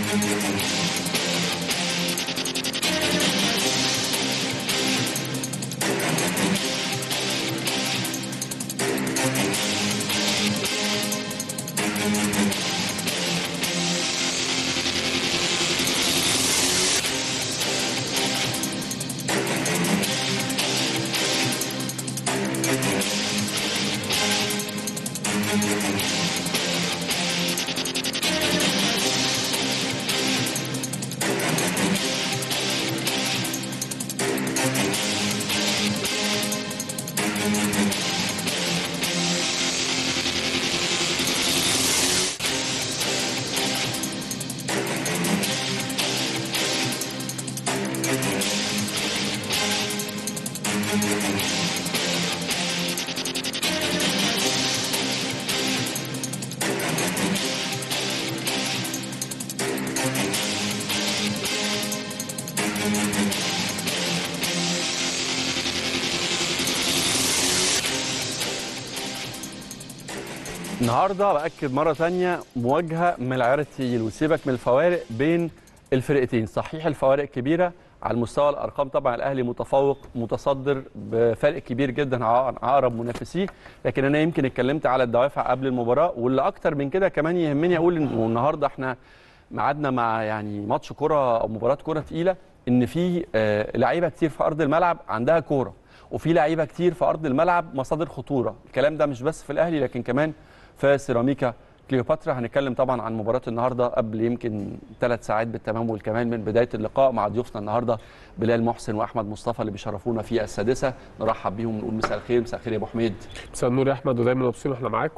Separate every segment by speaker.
Speaker 1: النهارده باكد مره ثانيه مواجهه من العيار التقيل وسيبك من الفوارق بين الفرقتين صحيح الفوارق كبيره على المستوى الارقام طبعا الاهلي متفوق متصدر بفرق كبير جدا عن اقرب منافسيه لكن انا يمكن اتكلمت على الدوافع قبل المباراه واللي اكتر من كده كمان يهمني اقول ان النهارده احنا ميعادنا مع يعني ماتش كره او مباراه كره تقيله ان في آه، لعيبه كتير في ارض الملعب عندها كوره وفي لعيبه كتير في ارض الملعب مصادر خطوره الكلام ده مش بس في الاهلي لكن كمان في سيراميكا كليوباترا هنتكلم طبعا عن مباراه النهارده قبل يمكن ثلاث ساعات بالتمام والكمال من بدايه اللقاء مع ضيوفنا النهارده بلال محسن واحمد مصطفى اللي بيشرفونا في السادسه نرحب بيهم ونقول مساء الخير مساء الخير يا ابو حميد
Speaker 2: مساء النور يا احمد ودايما مبسوطين واحنا معاك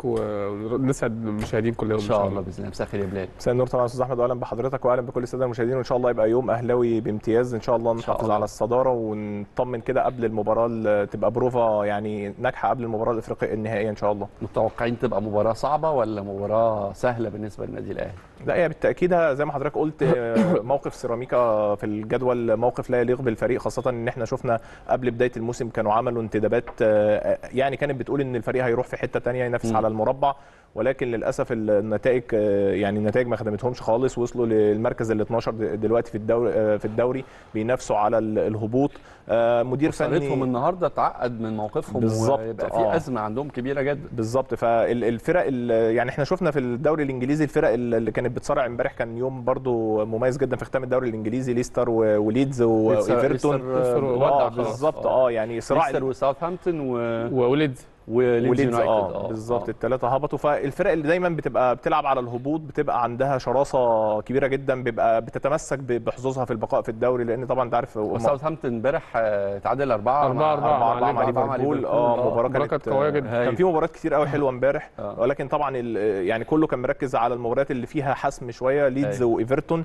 Speaker 2: ونسعد المشاهدين كلهم
Speaker 1: ان شاء الله باذن الله مساء الخير يا بلال
Speaker 3: مساء النور طبعا يا استاذ احمد واهلا بحضرتك واهلا بكل الساده المشاهدين وان شاء الله يبقى يوم اهلاوي بامتياز ان شاء الله
Speaker 1: شاء
Speaker 3: نحافظ
Speaker 1: الله.
Speaker 3: على الصداره ونطمن كده قبل المباراه اللي تبقى بروفا يعني ناجحه قبل المباراه الافريقيه النهائيه ان شاء الله
Speaker 1: متوقعين تبقى مباراه صعبه ولا مباراه سهله بالنسبه للنادي الاهلي
Speaker 3: لا هي بالتاكيد زي ما حضرتك قلت آه، موقف سيراميكا في الجدول موقف لا يليق بالفريق خاصه ان احنا شفنا قبل بدايه الموسم كانوا عملوا انتدابات آه، يعني كانت بتقول ان الفريق هيروح في حته تانية ينافس
Speaker 1: مم.
Speaker 3: على المربع ولكن للاسف النتائج آه، يعني النتائج ما خدمتهمش خالص وصلوا للمركز ال 12 د- دلوقتي في الدوري آه، في الدوري بينافسوا على ال- الهبوط آه، مدير
Speaker 1: خسارتهم
Speaker 3: فني
Speaker 1: النهارده تعقد من موقفهم
Speaker 3: بالظبط،
Speaker 1: ويبقى في
Speaker 3: آه.
Speaker 1: ازمه عندهم كبيره جدا
Speaker 3: بالظبط فالفرق يعني احنا شفنا في الدوري الانجليزي الفرق اللي كانت بتصارع امبارح كان يوم برضو مميز جدا في ختام الدوري الانجليزي ليستر و- وليدز و-
Speaker 1: ليستر-
Speaker 3: وايفرتون
Speaker 1: ليستر
Speaker 2: ليستر
Speaker 3: اه
Speaker 2: ودع خلاص.
Speaker 3: بالظبط اه يعني صراع
Speaker 1: ليستر وساوثهامبتون و...
Speaker 2: وولد
Speaker 1: وليدز
Speaker 3: وليدز
Speaker 1: يونايتد
Speaker 3: اه بالظبط الثلاثه هبطوا فالفرق اللي دايما بتبقى بتلعب على الهبوط بتبقى عندها شراسه كبيره جدا بيبقى بتتمسك ب- بحظوظها في البقاء في الدوري لان طبعا انت عارف هم-
Speaker 1: وساوثهامبتون امبارح آه، تعادل أربعة
Speaker 2: أربعة-
Speaker 1: مع-
Speaker 2: أربعة
Speaker 3: أربعة أربعة مع
Speaker 2: ليفربول.
Speaker 3: ليفربول
Speaker 1: آه،
Speaker 3: اه مباراة
Speaker 2: مباراة
Speaker 3: كانت
Speaker 2: كانت قوية جدا.
Speaker 1: هايل.
Speaker 3: كان في مباريات كتير قوي حلوة امبارح
Speaker 1: آه.
Speaker 3: ولكن طبعا ال- يعني كله كان مركز على المباريات اللي فيها حسم شوية ليدز
Speaker 1: أيوة.
Speaker 3: وايفرتون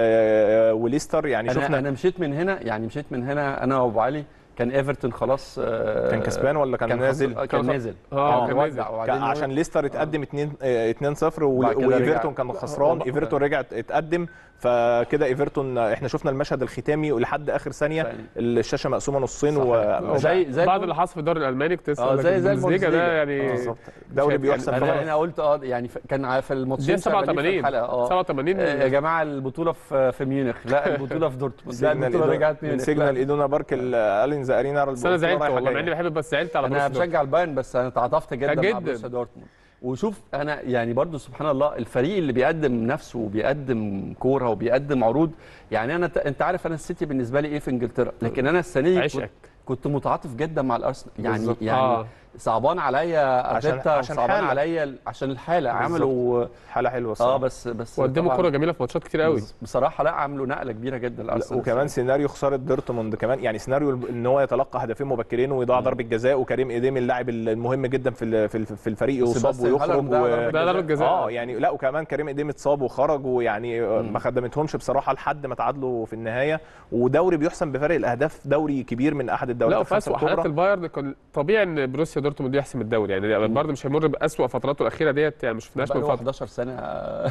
Speaker 3: آه، وليستر يعني
Speaker 1: انا
Speaker 3: شفنا
Speaker 1: انا مشيت من هنا يعني مشيت من هنا انا وابو علي كان ايفرتون خلاص آه،
Speaker 3: كان كسبان ولا كان,
Speaker 1: كان
Speaker 3: نازل
Speaker 1: خسر- آه، كان
Speaker 2: كان-
Speaker 1: نازل
Speaker 2: اه كان
Speaker 1: ودع
Speaker 2: نازل.
Speaker 1: وبعدين
Speaker 3: كان عشان ليستر اتقدم 2 2 0
Speaker 1: بعد كده
Speaker 3: وايفرتون
Speaker 1: رجع.
Speaker 3: كان خسران
Speaker 1: آه.
Speaker 3: ايفرتون رجع اتقدم فكده ايفرتون احنا شفنا المشهد الختامي ولحد اخر ثانيه
Speaker 1: ثانية.
Speaker 3: الشاشه مقسومه نصين
Speaker 1: صح.
Speaker 3: و
Speaker 1: زي زي
Speaker 2: بعد اللي حصل في الدوري الالماني كنت لسه
Speaker 1: آه،
Speaker 2: أقول لك
Speaker 1: زي- زي
Speaker 2: البوندسليجا ده
Speaker 1: البوندسليجا.
Speaker 2: يعني
Speaker 3: بالظبط دوري
Speaker 2: يعني
Speaker 3: بيحسم
Speaker 2: أنا-
Speaker 1: انا
Speaker 3: طبعا
Speaker 1: انا قلت اه يعني ف- كان ع- في الماتشين
Speaker 2: دي
Speaker 1: شغالين في
Speaker 2: 87
Speaker 1: الحلقة، اه
Speaker 2: 87
Speaker 1: آه، يا جماعه البطوله في في ميونخ لا البطوله في دورتموند لا
Speaker 3: سيجنال
Speaker 1: البطوله
Speaker 3: إيدونا-
Speaker 1: رجعت
Speaker 3: من
Speaker 1: ميونخ
Speaker 3: سيجنال
Speaker 1: لا.
Speaker 3: ايدونا بارك الالينز ارينا
Speaker 2: بس انا زعلت والله مع اني بحب بس زعلت على
Speaker 1: انا
Speaker 2: بروسيا دورتموند.
Speaker 1: بشجع البايرن بس انا تعاطفت جدا مع
Speaker 2: جداً.
Speaker 1: بروسيا دورتموند وشوف انا يعني برضو سبحان الله الفريق اللي بيقدم نفسه وبيقدم كوره وبيقدم عروض يعني انا انت عارف انا السيتي بالنسبه لي ايه في انجلترا لكن انا السنه دي كنت,
Speaker 2: عشقك
Speaker 1: كنت متعاطف جدا مع الارسنال يعني
Speaker 3: بالظبط.
Speaker 1: يعني
Speaker 2: آه.
Speaker 1: صعبان عليا
Speaker 3: عشان-
Speaker 1: ارتيتا
Speaker 3: عشان
Speaker 1: صعبان
Speaker 3: حالة.
Speaker 1: عليا ال- عشان الحاله
Speaker 3: بالظبط.
Speaker 1: عملوا
Speaker 3: حاله حلوه
Speaker 1: اه
Speaker 3: الصراحه
Speaker 1: بس بس
Speaker 2: وقدموا
Speaker 1: طبعاً
Speaker 2: كوره جميله في ماتشات كتير قوي
Speaker 1: بصراحه لا عملوا نقله كبيره جدا
Speaker 3: لا،
Speaker 1: الارسنال
Speaker 3: وكمان سيناريو خساره دورتموند كمان يعني سيناريو ان هو يتلقى هدفين مبكرين ويضيع ضربه جزاء وكريم ايديم اللاعب المهم جدا في ال- في ال- في الفريق يصاب
Speaker 1: وسيباستيان
Speaker 3: ويخرج
Speaker 1: هالاند ده
Speaker 3: و...
Speaker 1: ضربة
Speaker 2: ده ضربه جزاء
Speaker 3: اه يعني لا وكمان كريم ايديم اتصاب وخرج ويعني ما خدمتهمش بصراحه لحد ما تعادلوا في النهايه ودوري بيحسم بفرق الاهداف دوري كبير من احد
Speaker 2: لا
Speaker 3: الدوريات
Speaker 2: وفي
Speaker 3: الخمسه
Speaker 2: اسوء حالات
Speaker 3: الكبرى
Speaker 2: البايرن كان طبيعي ان بروسيا دورتموند يحسم الدوري يعني البايرن مش هيمر باسوء فتراته الاخيره ديت يعني ما شفناش من
Speaker 1: بقاله
Speaker 2: فتره
Speaker 1: 11 سنه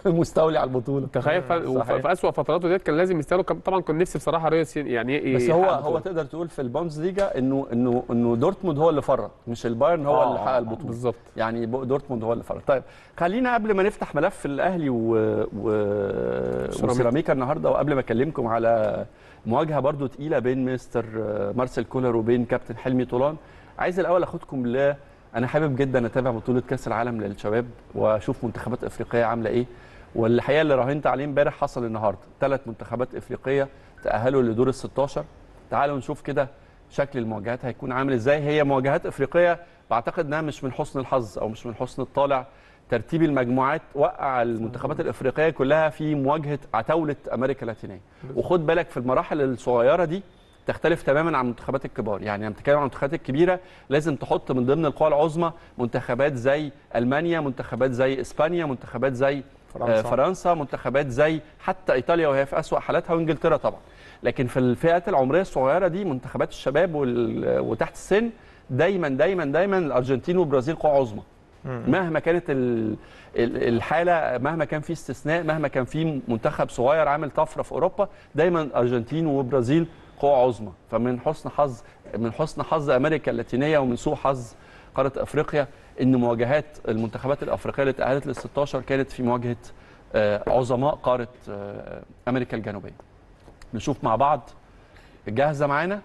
Speaker 1: مستولي على البطوله
Speaker 2: تخيل ف... وف-
Speaker 1: صحيح.
Speaker 2: في اسوء فتراته ديت كان لازم يستاهلوا كان- طبعا كنت نفسي بصراحه ريوس يعني ي-
Speaker 1: بس هو
Speaker 2: يحقق
Speaker 1: هو
Speaker 2: بطولة.
Speaker 1: تقدر تقول في البوندز ليجا انه انه انه دورتموند هو اللي فرط مش البايرن هو
Speaker 3: آه،
Speaker 1: اللي حقق
Speaker 3: آه،
Speaker 1: البطوله
Speaker 2: بالظبط
Speaker 1: يعني ب- دورتموند هو اللي فرق طيب خلينا قبل ما نفتح ملف الاهلي و... و... وسيراميكا النهارده وقبل ما اكلمكم على مواجهه برضو تقيله بين مستر مارسيل كولر وبين كابتن حلمي طولان عايز الاول اخدكم ل انا حابب جدا اتابع بطوله كاس العالم للشباب واشوف منتخبات افريقيه عامله ايه والحقيقه اللي راهنت عليه امبارح حصل النهارده ثلاث منتخبات افريقيه تاهلوا لدور ال 16 تعالوا نشوف كده شكل المواجهات هيكون عامل ازاي هي مواجهات افريقيه بعتقد انها مش من حسن الحظ او مش من حسن الطالع ترتيب المجموعات وقع المنتخبات الافريقيه كلها في مواجهه عتاوله امريكا اللاتينيه وخد بالك في المراحل الصغيره دي تختلف تماما عن المنتخبات الكبار يعني لما بتتكلم عن المنتخبات الكبيره لازم تحط من ضمن القوى العظمى منتخبات زي المانيا منتخبات زي اسبانيا منتخبات زي فرنسا,
Speaker 3: فرنسا.
Speaker 1: فرنسا منتخبات زي حتى ايطاليا وهي في اسوا حالاتها وانجلترا طبعا لكن في الفئات العمريه الصغيره دي منتخبات الشباب وال- وتحت السن دايما دايما دايما الارجنتين والبرازيل قوى عظمى مهما كانت ال- ال- الحاله مهما كان في استثناء مهما كان في منتخب صغير عامل طفره في اوروبا دايما الارجنتين والبرازيل قوى عظمى فمن حسن حظ من حسن حظ امريكا اللاتينيه ومن سوء حظ قاره افريقيا ان مواجهات المنتخبات الافريقيه اللي تاهلت لل 16 كانت في مواجهه آه، عظماء قاره آه، امريكا الجنوبيه نشوف مع بعض جاهزه معانا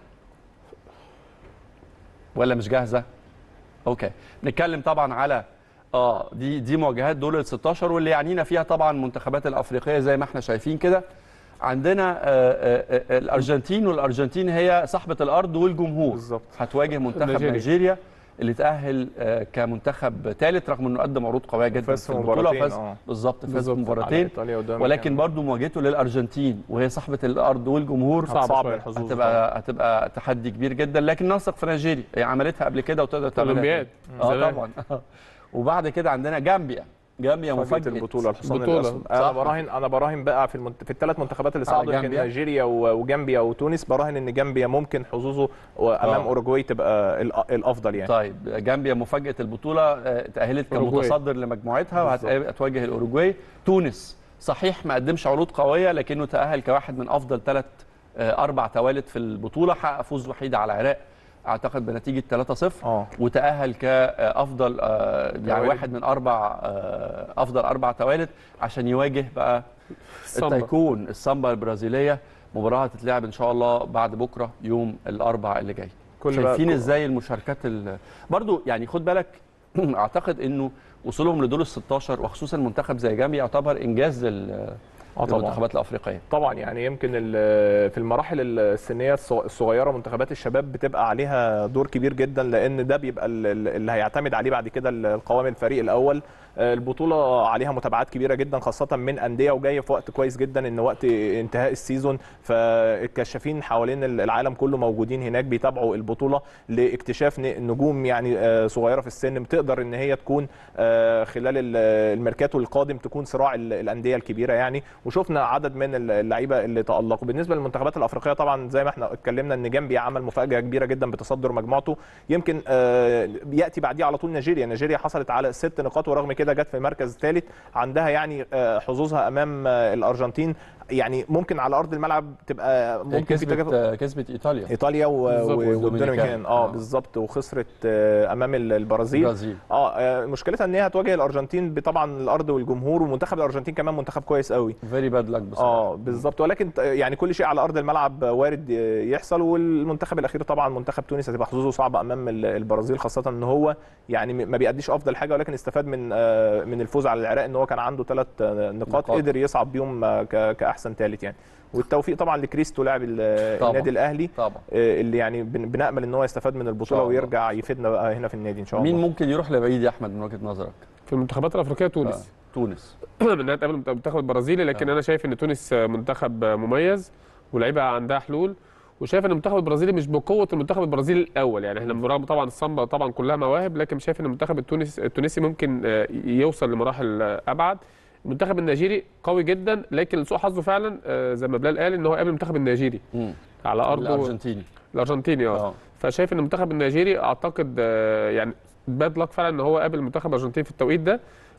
Speaker 1: ولا مش جاهزه اوكي نتكلم طبعا على اه دي دي مواجهات دور ال 16 واللي يعنينا فيها طبعا المنتخبات الافريقيه زي ما احنا شايفين كده عندنا آه، آه، آه، الارجنتين والارجنتين هي صاحبه الارض والجمهور
Speaker 3: بالظبط
Speaker 1: هتواجه منتخب
Speaker 2: نيجيريا.
Speaker 1: نيجيريا اللي تاهل آه، كمنتخب ثالث رغم انه قدم عروض قويه جدا
Speaker 3: فاز
Speaker 1: في
Speaker 3: في
Speaker 1: البطوله
Speaker 3: مباراتين،
Speaker 1: وفاز
Speaker 3: آه.
Speaker 1: بالظبط فاز في
Speaker 2: بالظبط.
Speaker 3: على
Speaker 1: مباراتين
Speaker 3: ايطاليا قدام
Speaker 1: ولكن برضو مواجهته للارجنتين وهي صاحبه الارض والجمهور
Speaker 2: صعب
Speaker 3: صعب
Speaker 2: شوية.
Speaker 3: الحظوظ طبعاً.
Speaker 1: هتبقى هتبقى تحدي كبير جدا لكن نثق في نيجيريا هي عملتها قبل كده وتقدر تعملها
Speaker 2: اولمبياد
Speaker 1: اه
Speaker 2: زمان.
Speaker 1: طبعا وبعد كده عندنا جامبيا جامبيا
Speaker 3: مفاجاه
Speaker 1: مفاجاه
Speaker 3: البطوله الحصان
Speaker 2: بطولة.
Speaker 3: الاسود
Speaker 1: صح.
Speaker 3: انا براهن انا براهن بقى في المنت... في الثلاث منتخبات اللي
Speaker 1: على
Speaker 3: صعدوا كان
Speaker 1: جامبيا.
Speaker 3: نيجيريا و- وجامبيا وتونس براهن ان جامبيا ممكن حظوظه امام
Speaker 1: آه.
Speaker 3: اوروجواي تبقى الأ- الافضل يعني
Speaker 1: طيب جامبيا مفاجاه البطوله آه، تاهلت
Speaker 2: أوروجواي.
Speaker 1: كمتصدر لمجموعتها وهتواجه الاوروجواي تونس صحيح ما قدمش عروض قويه لكنه تاهل كواحد من افضل ثلاث اربع توالد في البطوله حقق فوز وحيد على العراق اعتقد بنتيجه 3-0
Speaker 3: اه
Speaker 1: وتأهل كأفضل آه، يعني
Speaker 3: توالد.
Speaker 1: واحد من أربع آه، أفضل أربع توالد عشان يواجه بقى
Speaker 2: السامبا.
Speaker 1: التايكون السامبا البرازيلية مباراة هتتلعب إن شاء الله بعد بكرة يوم الأربع اللي جاي
Speaker 3: كل بقى-
Speaker 1: شايفين
Speaker 3: كل-
Speaker 1: إزاي المشاركات ال- برضو يعني خد بالك أعتقد إنه وصولهم لدور ال 16 وخصوصا منتخب زي جامبيا يعتبر إنجاز لل-
Speaker 3: اه طبعا
Speaker 1: للمنتخبات الأفريقية
Speaker 3: طبعا يعني يمكن ال- في المراحل السنيه الصغ- الصغيره منتخبات الشباب بتبقى عليها دور كبير جدا لان ده بيبقى ال- ال- اللي هيعتمد عليه بعد كده القوام الفريق الاول آه، البطوله عليها متابعات كبيره جدا خاصه من انديه وجايه في وقت كويس جدا ان وقت انتهاء السيزون فالكشافين حوالين العالم كله موجودين هناك بيتابعوا البطوله لاكتشاف ن- نجوم يعني آه، صغيره في السن بتقدر ان هي تكون آه، خلال ال- الميركاتو القادم تكون صراع ال- الانديه الكبيره يعني وشفنا عدد من اللعيبه اللي تالقوا بالنسبه للمنتخبات الافريقيه طبعا زي ما احنا اتكلمنا ان جامبيا عمل مفاجاه كبيره جدا بتصدر مجموعته يمكن آه، ياتي بعديه على طول نيجيريا نيجيريا حصلت على ست نقاط ورغم كده جت في المركز الثالث عندها يعني آه، حظوظها امام آه، الارجنتين يعني ممكن على ارض الملعب تبقى ممكن في تجاوز-
Speaker 1: كسبت آه، كسبت إيطاليا
Speaker 3: ايطاليا و-
Speaker 2: بالظبط،
Speaker 3: و-
Speaker 1: والدومينيكان.
Speaker 3: والدومينيكان اه
Speaker 1: آه.
Speaker 3: بالظبط وخسرت آه، امام ال- البرازيل
Speaker 1: البرازيل
Speaker 3: اه آه، مشكلتها ان هي هتواجه الارجنتين بطبعا الارض والجمهور ومنتخب الارجنتين كمان منتخب كويس قوي
Speaker 1: فيري باد لك بصراحة
Speaker 3: اه بالظبط ولكن ت- يعني كل شيء على ارض الملعب وارد يحصل والمنتخب الاخير طبعا منتخب تونس هتبقى حظوظه صعبه امام ال- البرازيل خاصه ان هو يعني م- ما بيأديش افضل حاجه ولكن استفاد من آه، من الفوز على العراق ان هو كان عنده ثلاث نقاط,
Speaker 1: نقاط.
Speaker 3: قدر يصعد بيهم آه، ك- كاحسن ثالث يعني والتوفيق طبعا لكريستو لاعب ال-
Speaker 1: طبعاً.
Speaker 3: النادي الاهلي
Speaker 1: طبعا
Speaker 3: آه، اللي يعني بن- بنامل ان هو يستفاد من البطوله
Speaker 1: شاء الله.
Speaker 3: ويرجع يفيدنا بقى هنا في النادي ان شاء الله
Speaker 1: مين ممكن يروح لبعيد يا أحمد من وجهة نظرك؟
Speaker 2: في المنتخبات الافريقيه
Speaker 1: آه،
Speaker 2: تونس
Speaker 1: تونس
Speaker 2: انها تقابل المنتخب البرازيلي لكن
Speaker 1: آه.
Speaker 2: انا شايف ان تونس منتخب مميز ولاعيبه عندها حلول وشايف ان المنتخب البرازيلي مش بقوه المنتخب البرازيلي الاول يعني احنا برغم طبعا الصمبا طبعا كلها مواهب لكن شايف ان المنتخب التونسي التونسي ممكن آه، يوصل لمراحل آه، ابعد المنتخب النيجيري قوي جدا لكن سوء حظه فعلا آه، زي ما بلال قال ان هو قابل المنتخب النيجيري
Speaker 1: مم.
Speaker 2: على ارضه
Speaker 1: الأرجنتيني
Speaker 2: الارجنتيني اه
Speaker 1: اه
Speaker 2: فشايف ان المنتخب النيجيري اعتقد آه، يعني باد لك فعلا ان هو قابل المنتخب الارجنتيني في التوقيت ده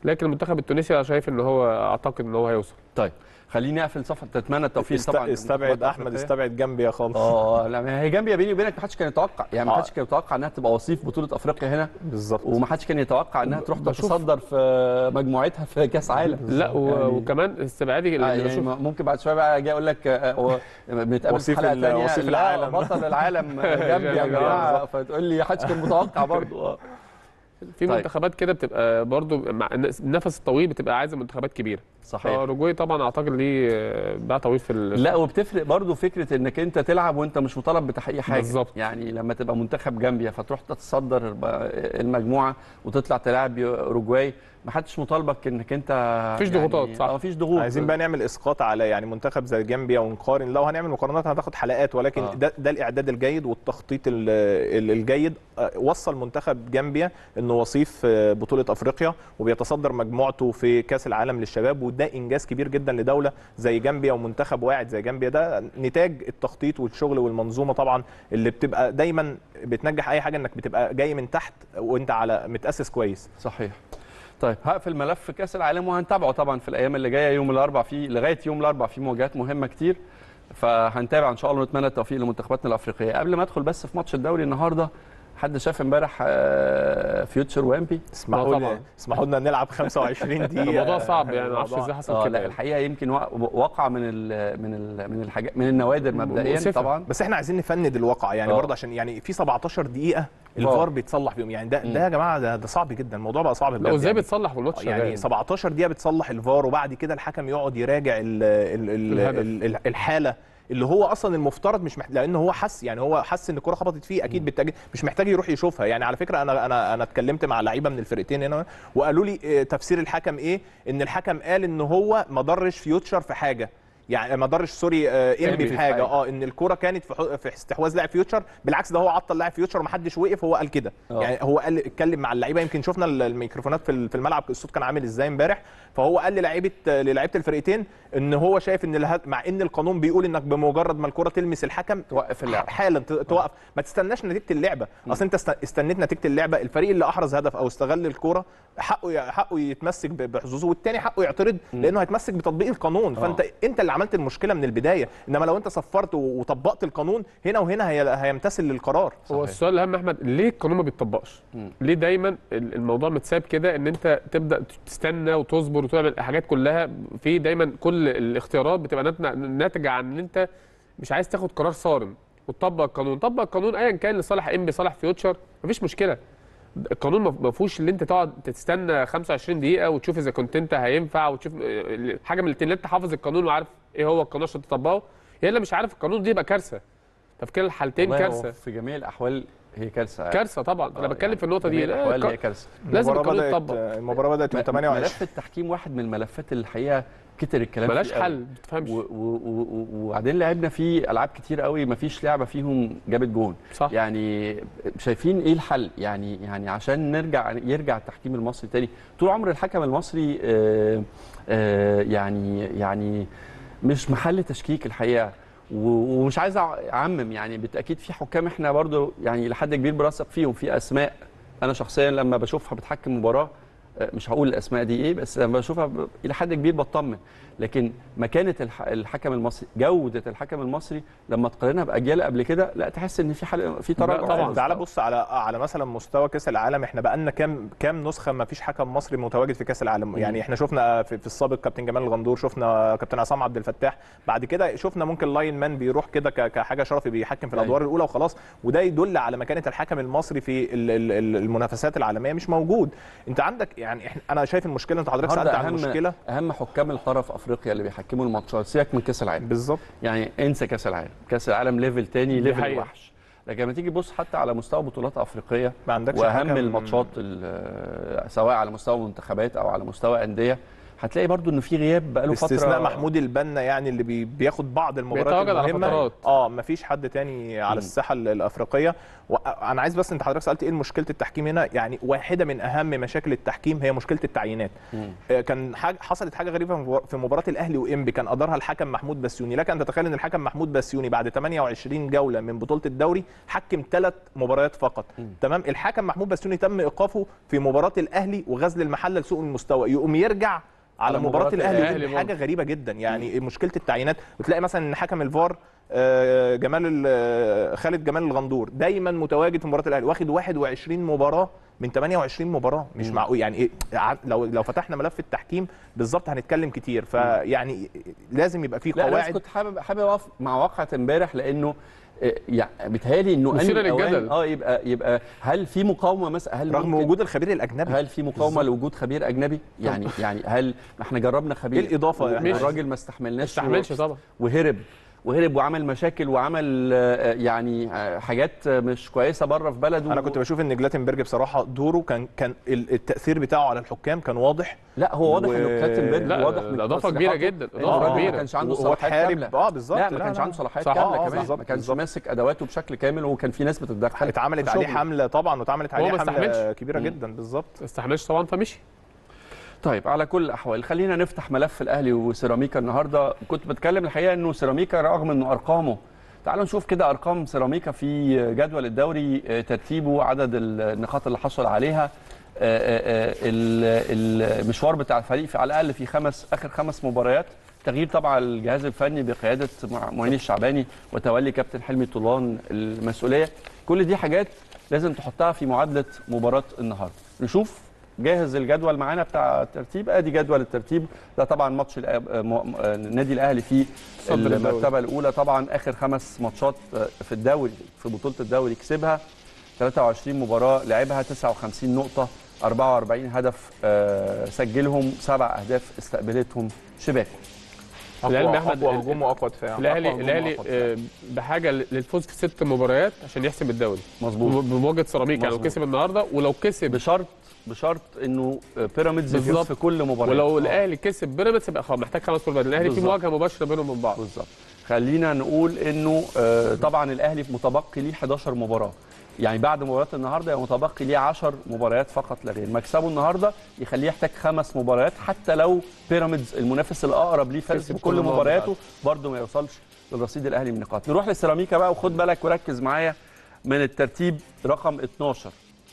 Speaker 2: لكن المنتخب التونسي انا شايف ان هو اعتقد ان هو هيوصل
Speaker 1: طيب خليني اقفل صفحه تتمنى التوفيق
Speaker 3: است-
Speaker 1: طبعا
Speaker 3: استبعد
Speaker 1: للمنتخبات
Speaker 3: احمد
Speaker 1: الأفريقية.
Speaker 3: استبعد جنبي خالص
Speaker 1: اه لا ما هي جامبيا بيني وبينك ما حدش كان يتوقع يعني ما
Speaker 3: آه.
Speaker 1: حدش كان يتوقع انها تبقى وصيف بطوله افريقيا هنا
Speaker 3: بالظبط
Speaker 1: وما حدش كان يتوقع انها تروح
Speaker 2: بشوف-
Speaker 1: تتصدر في مجموعتها في كاس عالم
Speaker 2: لا و...
Speaker 1: يعني-
Speaker 2: وكمان استبعادي
Speaker 1: آه
Speaker 2: اللي
Speaker 1: يعني
Speaker 2: بشوف
Speaker 1: ممكن بعد شويه بقى اجي اقول لك آه، هو بنتقابل في
Speaker 3: وصيف
Speaker 1: حلقه
Speaker 3: ال-
Speaker 1: ثانيه
Speaker 3: وصيف
Speaker 1: لا
Speaker 3: العالم.
Speaker 1: بطل العالم جامبيا يا جماعه فتقول لي حدش كان متوقع برضه اه
Speaker 2: في
Speaker 1: طيب.
Speaker 2: منتخبات كده بتبقى برضو مع النفس الطويل بتبقى عايزه منتخبات كبيره
Speaker 1: صحيح
Speaker 2: اوروجواي طبعا اعتقد ليه آه، باع طويل في ال...
Speaker 1: لا وبتفرق برضه فكره انك انت تلعب وانت مش مطالب بتحقيق حاجه
Speaker 2: بالظبط.
Speaker 1: يعني لما تبقى منتخب جامبيا فتروح تتصدر المجموعه وتطلع تلاعب اوروجواي ما حدش مطالبك انك انت
Speaker 2: مفيش ضغوطات، صح.
Speaker 1: اه مفيش ضغوط
Speaker 3: عايزين بقى نعمل اسقاط على يعني منتخب زي جامبيا ونقارن لو هنعمل مقارنات هتاخد حلقات ولكن
Speaker 1: آه.
Speaker 3: ده, ده الاعداد الجيد والتخطيط ال- ال- الجيد آه، وصل منتخب جامبيا انه وصيف آه، بطوله افريقيا وبيتصدر مجموعته في كاس العالم للشباب وده انجاز كبير جدا لدوله زي جامبيا ومنتخب واعد زي جامبيا ده نتاج التخطيط والشغل والمنظومه طبعا اللي بتبقى دايما بتنجح اي حاجه انك بتبقى جاي من تحت وانت على متاسس كويس
Speaker 1: صحيح طيب هقفل ملف كاس العالم وهنتابعه طبعا في الايام اللي جايه يوم الاربعاء في لغايه يوم الاربعاء في مواجهات مهمه كتير فهنتابع ان شاء الله ونتمنى التوفيق لمنتخباتنا الافريقيه قبل ما ادخل بس في ماتش الدوري النهارده حد شاف امبارح آه، فيوتشر وامبي
Speaker 3: اسمحوا
Speaker 2: لا
Speaker 3: لي
Speaker 2: طبعا.
Speaker 3: اسمحوا لنا نلعب 25 دقيقه
Speaker 2: الموضوع صعب يعني ما اعرفش
Speaker 3: الموضوع-
Speaker 2: ازاي حصل
Speaker 1: اه
Speaker 2: كده
Speaker 1: لا
Speaker 2: يعني.
Speaker 1: الحقيقه يمكن وا- وقع من ال من ال من الحاجات من النوادر مبدئيا
Speaker 2: مؤسفة.
Speaker 1: طبعا
Speaker 3: بس احنا عايزين نفند الواقع يعني
Speaker 1: آه.
Speaker 3: برضه عشان يعني في 17 دقيقه
Speaker 1: فار.
Speaker 3: الفار بيتصلح فيهم يعني ده ده يا جماعه ده, ده صعب جدا الموضوع بقى صعب
Speaker 2: لا
Speaker 3: بجد
Speaker 2: وازاي
Speaker 3: يعني.
Speaker 2: بتصلح والماتش
Speaker 3: يعني
Speaker 2: شغال
Speaker 3: 17 دقيقه بتصلح الفار وبعد كده الحكم يقعد يراجع ال ال ال
Speaker 2: الهدف.
Speaker 3: ال ال الحاله اللي هو اصلا المفترض مش محتاج لان هو حس يعني هو حس ان الكره خبطت فيه اكيد بالتاكيد مش محتاج يروح يشوفها يعني على فكره انا انا انا اتكلمت مع لعيبه من الفرقتين هنا وقالوا لي آه، تفسير الحكم ايه ان الحكم قال ان هو ما ضرش فيوتشر في حاجه يعني ما ضرش سوري آه،
Speaker 1: إنبي
Speaker 3: انبي
Speaker 1: في
Speaker 3: في حاجه
Speaker 1: حاجة.
Speaker 3: اه ان الكره كانت في حو- في استحواذ لاعب فيوتشر بالعكس ده هو عطل لاعب فيوتشر ومحدش وقف هو قال كده
Speaker 1: آه.
Speaker 3: يعني هو قال اتكلم مع اللعيبه يمكن شفنا ال- الميكروفونات في ال- في الملعب الصوت كان عامل ازاي امبارح فهو قال للعيبه للعيبه الفرقتين ان هو شايف ان اله- مع ان القانون بيقول انك بمجرد ما الكره تلمس الحكم
Speaker 1: توقف اللعب.
Speaker 3: حالا ت- توقف ما تستناش نتيجه اللعبه اصل انت است- استنيت نتيجه اللعبه الفريق اللي احرز هدف او استغل الكره حقه ي- حقه يتمسك ب- بحظوظه والتاني حقه يعترض لانه هيتمسك بتطبيق القانون فانت انت اللي عملت المشكله من البدايه انما لو انت صفرت و- وطبقت القانون هنا وهنا هي- هيمتثل للقرار
Speaker 2: هو السؤال الاهم احمد ليه القانون ما بيتطبقش؟ ليه دايما ال- الموضوع متساب كده ان انت تبدا تستنى وتصبر وتعمل الحاجات كلها في دايما كل الاختيارات بتبقى نات- ناتجه عن ان انت مش عايز تاخد قرار صارم وتطبق القانون، طبق القانون ايا كان لصالح انبي صالح فيوتشر مفيش مشكله. القانون ما- ما فيهوش اللي انت تقعد تستنى 25 دقيقه وتشوف اذا كنت انت هينفع وتشوف اه، حاجه من الاثنين انت حافظ القانون وعارف ايه هو القانون عشان تطبقه يا الا مش عارف القانون دي يبقى كارثه. ففي كلا الحالتين
Speaker 1: والله هو
Speaker 2: كارثه
Speaker 1: في جميع الاحوال هي كارثه
Speaker 2: كارثه طبعا انا
Speaker 1: آه،
Speaker 2: بتكلم
Speaker 1: يعني
Speaker 2: في النقطه دي
Speaker 1: جميع
Speaker 2: لا،
Speaker 1: الاحوال هي
Speaker 2: ك-
Speaker 1: كارثه
Speaker 2: لازم
Speaker 3: المباراة
Speaker 2: القانون
Speaker 3: بدأت-
Speaker 2: يتطبق
Speaker 3: المباراه بدات من 28
Speaker 1: ملف التحكيم واحد من الملفات اللي الحقيقه كتر الكلام فيه
Speaker 2: ملاش
Speaker 1: قوي.
Speaker 2: حل ما تفهمش
Speaker 1: و- و- و- و- وبعدين لعبنا فيه العاب كتير قوي ما فيش لعبه فيهم جابت جون
Speaker 2: صح
Speaker 1: يعني شايفين ايه الحل يعني يعني عشان نرجع يرجع التحكيم المصري تاني طول عمر الحكم المصري آه، آه، يعني يعني مش محل تشكيك الحقيقه و- ومش عايز اعمم يعني بالتاكيد في حكام احنا برضو يعني لحد كبير بنثق فيهم في اسماء انا شخصيا لما بشوفها بتحكم مباراه آه، مش هقول الاسماء دي ايه بس لما بشوفها ب- الى حد كبير بطمن لكن مكانه الح- الحكم المصري جوده الحكم المصري لما تقارنها باجيال قبل كده لا تحس ان في حل في تراجع
Speaker 2: طبعاً.
Speaker 1: خالص.
Speaker 3: تعال بص على على مثلا مستوى كاس العالم احنا بقالنا كام كام نسخه ما فيش حكم مصري متواجد في كاس العالم يعني احنا شفنا في, في السابق كابتن جمال الغندور شفنا كابتن عصام عبد الفتاح بعد كده شفنا ممكن لاين مان بيروح كده ك- كحاجه شرفي بيحكم في الادوار الاولى وخلاص وده يدل على مكانه الحكم المصري في ال- ال- ال- المنافسات العالميه مش موجود انت عندك يعني احنا انا شايف المشكله انت حضرتك سالت
Speaker 1: النهارده
Speaker 3: عن
Speaker 1: اهم
Speaker 3: المشكله
Speaker 1: اهم حكام القاره في افريقيا اللي بيحكموا الماتشات سيبك من كاس العالم
Speaker 3: بالظبط
Speaker 1: يعني انسى كاس العالم كاس العالم ليفل تاني
Speaker 2: دي
Speaker 1: ليفل
Speaker 2: حقيقة.
Speaker 1: وحش لكن لما تيجي تبص حتى على مستوى بطولات افريقيه
Speaker 3: ما عندكش
Speaker 1: واهم
Speaker 3: حكم-
Speaker 1: الماتشات ال- سواء على مستوى منتخبات او على مستوى انديه هتلاقي برضو انه في غياب بقاله فتره
Speaker 3: باستثناء محمود البنا يعني اللي بي بياخد بعض المباريات
Speaker 2: بيتواجد على
Speaker 3: المهمه
Speaker 2: فترات.
Speaker 3: اه مفيش حد تاني على
Speaker 1: مم.
Speaker 3: الساحه ال- الافريقيه وانا عايز بس انت حضرتك سالت ايه مشكله التحكيم هنا يعني واحده من اهم مشاكل التحكيم هي مشكله التعيينات
Speaker 1: مم.
Speaker 3: آه، كان حاجه حصلت حاجه غريبه في مبار- في مباراه الاهلي وانبي كان ادارها الحكم محمود بسيوني لك ان تتخيل ان الحكم محمود بسيوني بعد 28 جوله من بطوله الدوري حكم ثلاث مباريات فقط
Speaker 1: مم.
Speaker 3: تمام الحكم محمود بسيوني تم ايقافه في مباراه الاهلي وغزل المحله لسوء المستوى يقوم يرجع على,
Speaker 1: على
Speaker 3: مباراه
Speaker 1: مباراة
Speaker 3: الاهلي
Speaker 2: الأهلي
Speaker 3: ودي حاجه
Speaker 2: برضه.
Speaker 3: غريبه جدا يعني مشكله التعيينات وتلاقي مثلا ان حكم الفار آه، جمال ال- آه، خالد جمال الغندور دايما متواجد في مباراه الاهلي واخد 21 مباراه من 28 مباراه مش
Speaker 1: مم.
Speaker 3: معقول يعني ايه ع- لو لو فتحنا ملف التحكيم بالظبط هنتكلم كتير فيعني لازم يبقى في
Speaker 1: لا أنا بس
Speaker 3: قواعد
Speaker 1: كنت حابب حابب اقف مع واقعه امبارح لانه آه، يعني بيتهيألي انه
Speaker 2: مثير
Speaker 1: آن الأوان
Speaker 2: للجدل.
Speaker 1: اه يبقى يبقى هل في مقاومه مثلا هل
Speaker 3: رغم
Speaker 1: ممكن-
Speaker 3: وجود الخبير الاجنبي
Speaker 1: هل في مقاومه
Speaker 3: بالظبط.
Speaker 1: لوجود خبير اجنبي يعني يعني هل ما احنا جربنا خبير
Speaker 3: ايه الاضافه يعني
Speaker 2: مش-
Speaker 1: الراجل ما استحملناش
Speaker 2: ما استحملش طبعا
Speaker 1: وهرب وهرب وعمل مشاكل وعمل آه، يعني آه، حاجات مش كويسه بره في بلده
Speaker 3: انا كنت بشوف ان جلاتنبرج بصراحه دوره كان كان ال- التاثير بتاعه على الحكام كان واضح
Speaker 1: لا هو واضح
Speaker 3: و-
Speaker 1: انه كلاتنبرج
Speaker 2: لا،
Speaker 1: واضح من
Speaker 2: الإضافة كبيرة
Speaker 1: تصريحاته
Speaker 2: جدا،
Speaker 1: إنه
Speaker 2: إضافة
Speaker 1: الراجل
Speaker 2: كبيرة.
Speaker 1: ما كانش عنده
Speaker 3: وهو
Speaker 1: صلاحيات
Speaker 3: اتحارب
Speaker 1: كامله
Speaker 3: اه بالظبط
Speaker 1: لا ما كانش عنده صلاحيات
Speaker 2: صح.
Speaker 1: كامله
Speaker 3: آه، آه،
Speaker 1: كمان
Speaker 3: بالظبط،
Speaker 1: ما كانش
Speaker 3: بالظبط.
Speaker 1: ماسك ادواته بشكل كامل وكان في ناس بتتدخل
Speaker 3: اتعملت
Speaker 1: في
Speaker 3: عليه
Speaker 1: شغله.
Speaker 3: حمله طبعا واتعملت
Speaker 2: هو
Speaker 3: عليه
Speaker 2: ما
Speaker 3: حمله
Speaker 2: استحملش.
Speaker 3: كبيره
Speaker 1: مم.
Speaker 3: جدا بالظبط
Speaker 2: ما استحملش طبعا فمشي
Speaker 1: طيب على كل الاحوال خلينا نفتح ملف الاهلي وسيراميكا النهارده كنت بتكلم الحقيقه انه سيراميكا رغم انه ارقامه تعالوا نشوف كده ارقام سيراميكا في جدول الدوري آه، ترتيبه عدد النقاط اللي حصل عليها آه، آه، آه، ال- المشوار بتاع الفريق في على الاقل في خمس اخر خمس مباريات تغيير طبعا الجهاز الفني بقياده مع- معين الشعباني وتولي كابتن حلمي طولان المسؤوليه كل دي حاجات لازم تحطها في معادله مباراه النهارده نشوف جاهز الجدول معانا بتاع الترتيب ادي جدول الترتيب ده طبعا ماتش الأ- م- م- النادي الاهلي في
Speaker 2: صدر الدوري.
Speaker 1: المرتبه الاولى طبعا اخر خمس ماتشات في الدوري في بطوله الدوري كسبها 23 مباراه لعبها 59 نقطه 44 هدف آه، سجلهم سبع اهداف استقبلتهم شباك
Speaker 2: العلم
Speaker 3: اقوى
Speaker 2: يا أحمد،
Speaker 3: أقوى
Speaker 2: ال-
Speaker 3: هجوم واقوى دفاع
Speaker 2: الاهلي
Speaker 3: أقوى هجوم
Speaker 2: الاهلي
Speaker 3: وأقوى دفاع.
Speaker 2: آه، بحاجه للفوز في ست مباريات عشان يحسم الدوري
Speaker 1: مظبوط
Speaker 2: بمواجهه سيراميكا يعني لو
Speaker 1: مظبوط.
Speaker 2: كسب النهارده ولو كسب
Speaker 1: بشرط بشرط انه بيراميدز يفوز
Speaker 2: بالظبط.
Speaker 1: في كل مباراه
Speaker 2: ولو الاهلي كسب بيراميدز يبقى خلاص محتاج خمس مباريات الاهلي في
Speaker 1: بالظبط.
Speaker 2: مواجهه مباشره بينهم وبين بعض
Speaker 1: بالظبط خلينا نقول انه آه، طبعا الاهلي متبقي ليه 11 مباراه يعني بعد مباراه النهارده يبقى متبقي ليه 10 مباريات فقط لا غير مكسبه النهارده يخليه يحتاج خمس مباريات حتى لو بيراميدز المنافس الاقرب ليه فاز
Speaker 2: كسب
Speaker 1: بكل
Speaker 2: كل المباريات.
Speaker 1: مبارياته برده ما يوصلش للرصيد الاهلي من نقاط نروح للسيراميكا بقى وخد بالك وركز معايا من الترتيب رقم 12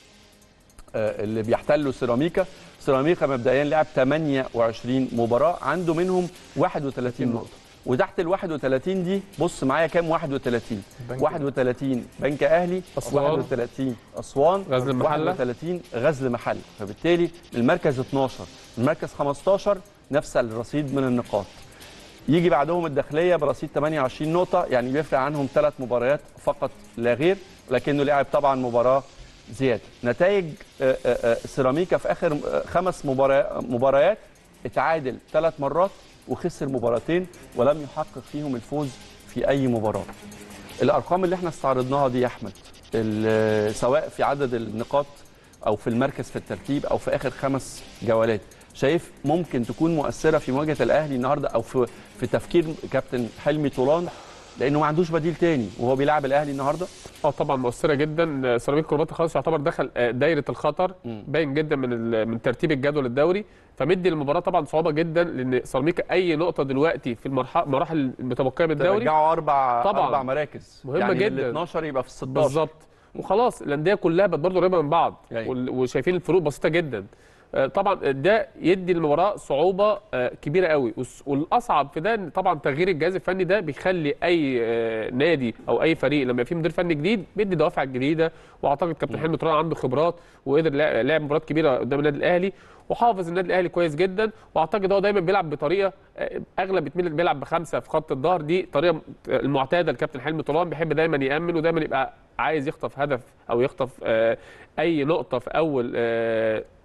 Speaker 1: آه، اللي بيحتلوا سيراميكا سيراميكا مبدئيا لعب 28 مباراه عنده منهم 31 نقطه وتحت ال 31 دي بص معايا كام 31
Speaker 3: بنك
Speaker 1: 31 بنك اهلي
Speaker 2: أسوان.
Speaker 1: 31 اسوان
Speaker 2: غزل المحلة.
Speaker 1: 31 غزل محله فبالتالي المركز 12 المركز 15 نفس الرصيد من النقاط يجي بعدهم الداخليه برصيد 28 نقطه يعني بيفرق عنهم ثلاث مباريات فقط لا غير لكنه لعب طبعا مباراه زياده نتائج آه، آه، آه، سيراميكا في اخر آه، خمس مبارا- مباريات اتعادل ثلاث مرات وخسر مباراتين ولم يحقق فيهم الفوز في اي مباراه الارقام اللي احنا استعرضناها دي يا احمد ال- سواء في عدد النقاط او في المركز في الترتيب او في اخر خمس جولات شايف ممكن تكون مؤثره في مواجهه الاهلي النهارده او في في تفكير كابتن حلمي طولان لانه ما عندوش بديل تاني وهو بيلعب الاهلي النهارده
Speaker 2: اه طبعا مؤثره جدا آه، سيراميكا كليوباترا خلاص يعتبر دخل آه، دايره الخطر
Speaker 1: مم.
Speaker 2: باين جدا من ال- من ترتيب الجدول الدوري فمدي المباراه طبعا صعوبه جدا لان سيراميكا اي نقطه دلوقتي في المرحله المراحل المتبقيه من الدوري
Speaker 1: ترجعوا اربع
Speaker 2: طبعاً.
Speaker 1: اربع مراكز
Speaker 2: مهمة
Speaker 1: يعني
Speaker 2: جداً.
Speaker 1: ال 12 يبقى في ال 16
Speaker 2: بالظبط وخلاص الانديه كلها بقت برضه قريبه من بعض
Speaker 1: أيوة.
Speaker 2: وال- وشايفين الفروق بسيطه جدا آه، طبعا ده يدي المباراه صعوبه آه، كبيره قوي والس- والاصعب في ده ان طبعا تغيير الجهاز الفني ده بيخلي اي آه، نادي او اي فريق لما يبقى فيه مدير فني جديد بيدي دوافع جديده واعتقد كابتن حلمي طولان عنده خبرات وقدر لع- لعب مباريات كبيره قدام النادي الاهلي وحافظ النادي الاهلي كويس جدا واعتقد هو دايما بيلعب بطريقه آه، اغلب بتميل بيلعب بخمسه في خط الظهر دي طريقه المعتاده لكابتن حلمي طولان بيحب دايما يامن ودايما يبقى عايز يخطف هدف او يخطف آه، اي نقطه في اول آه،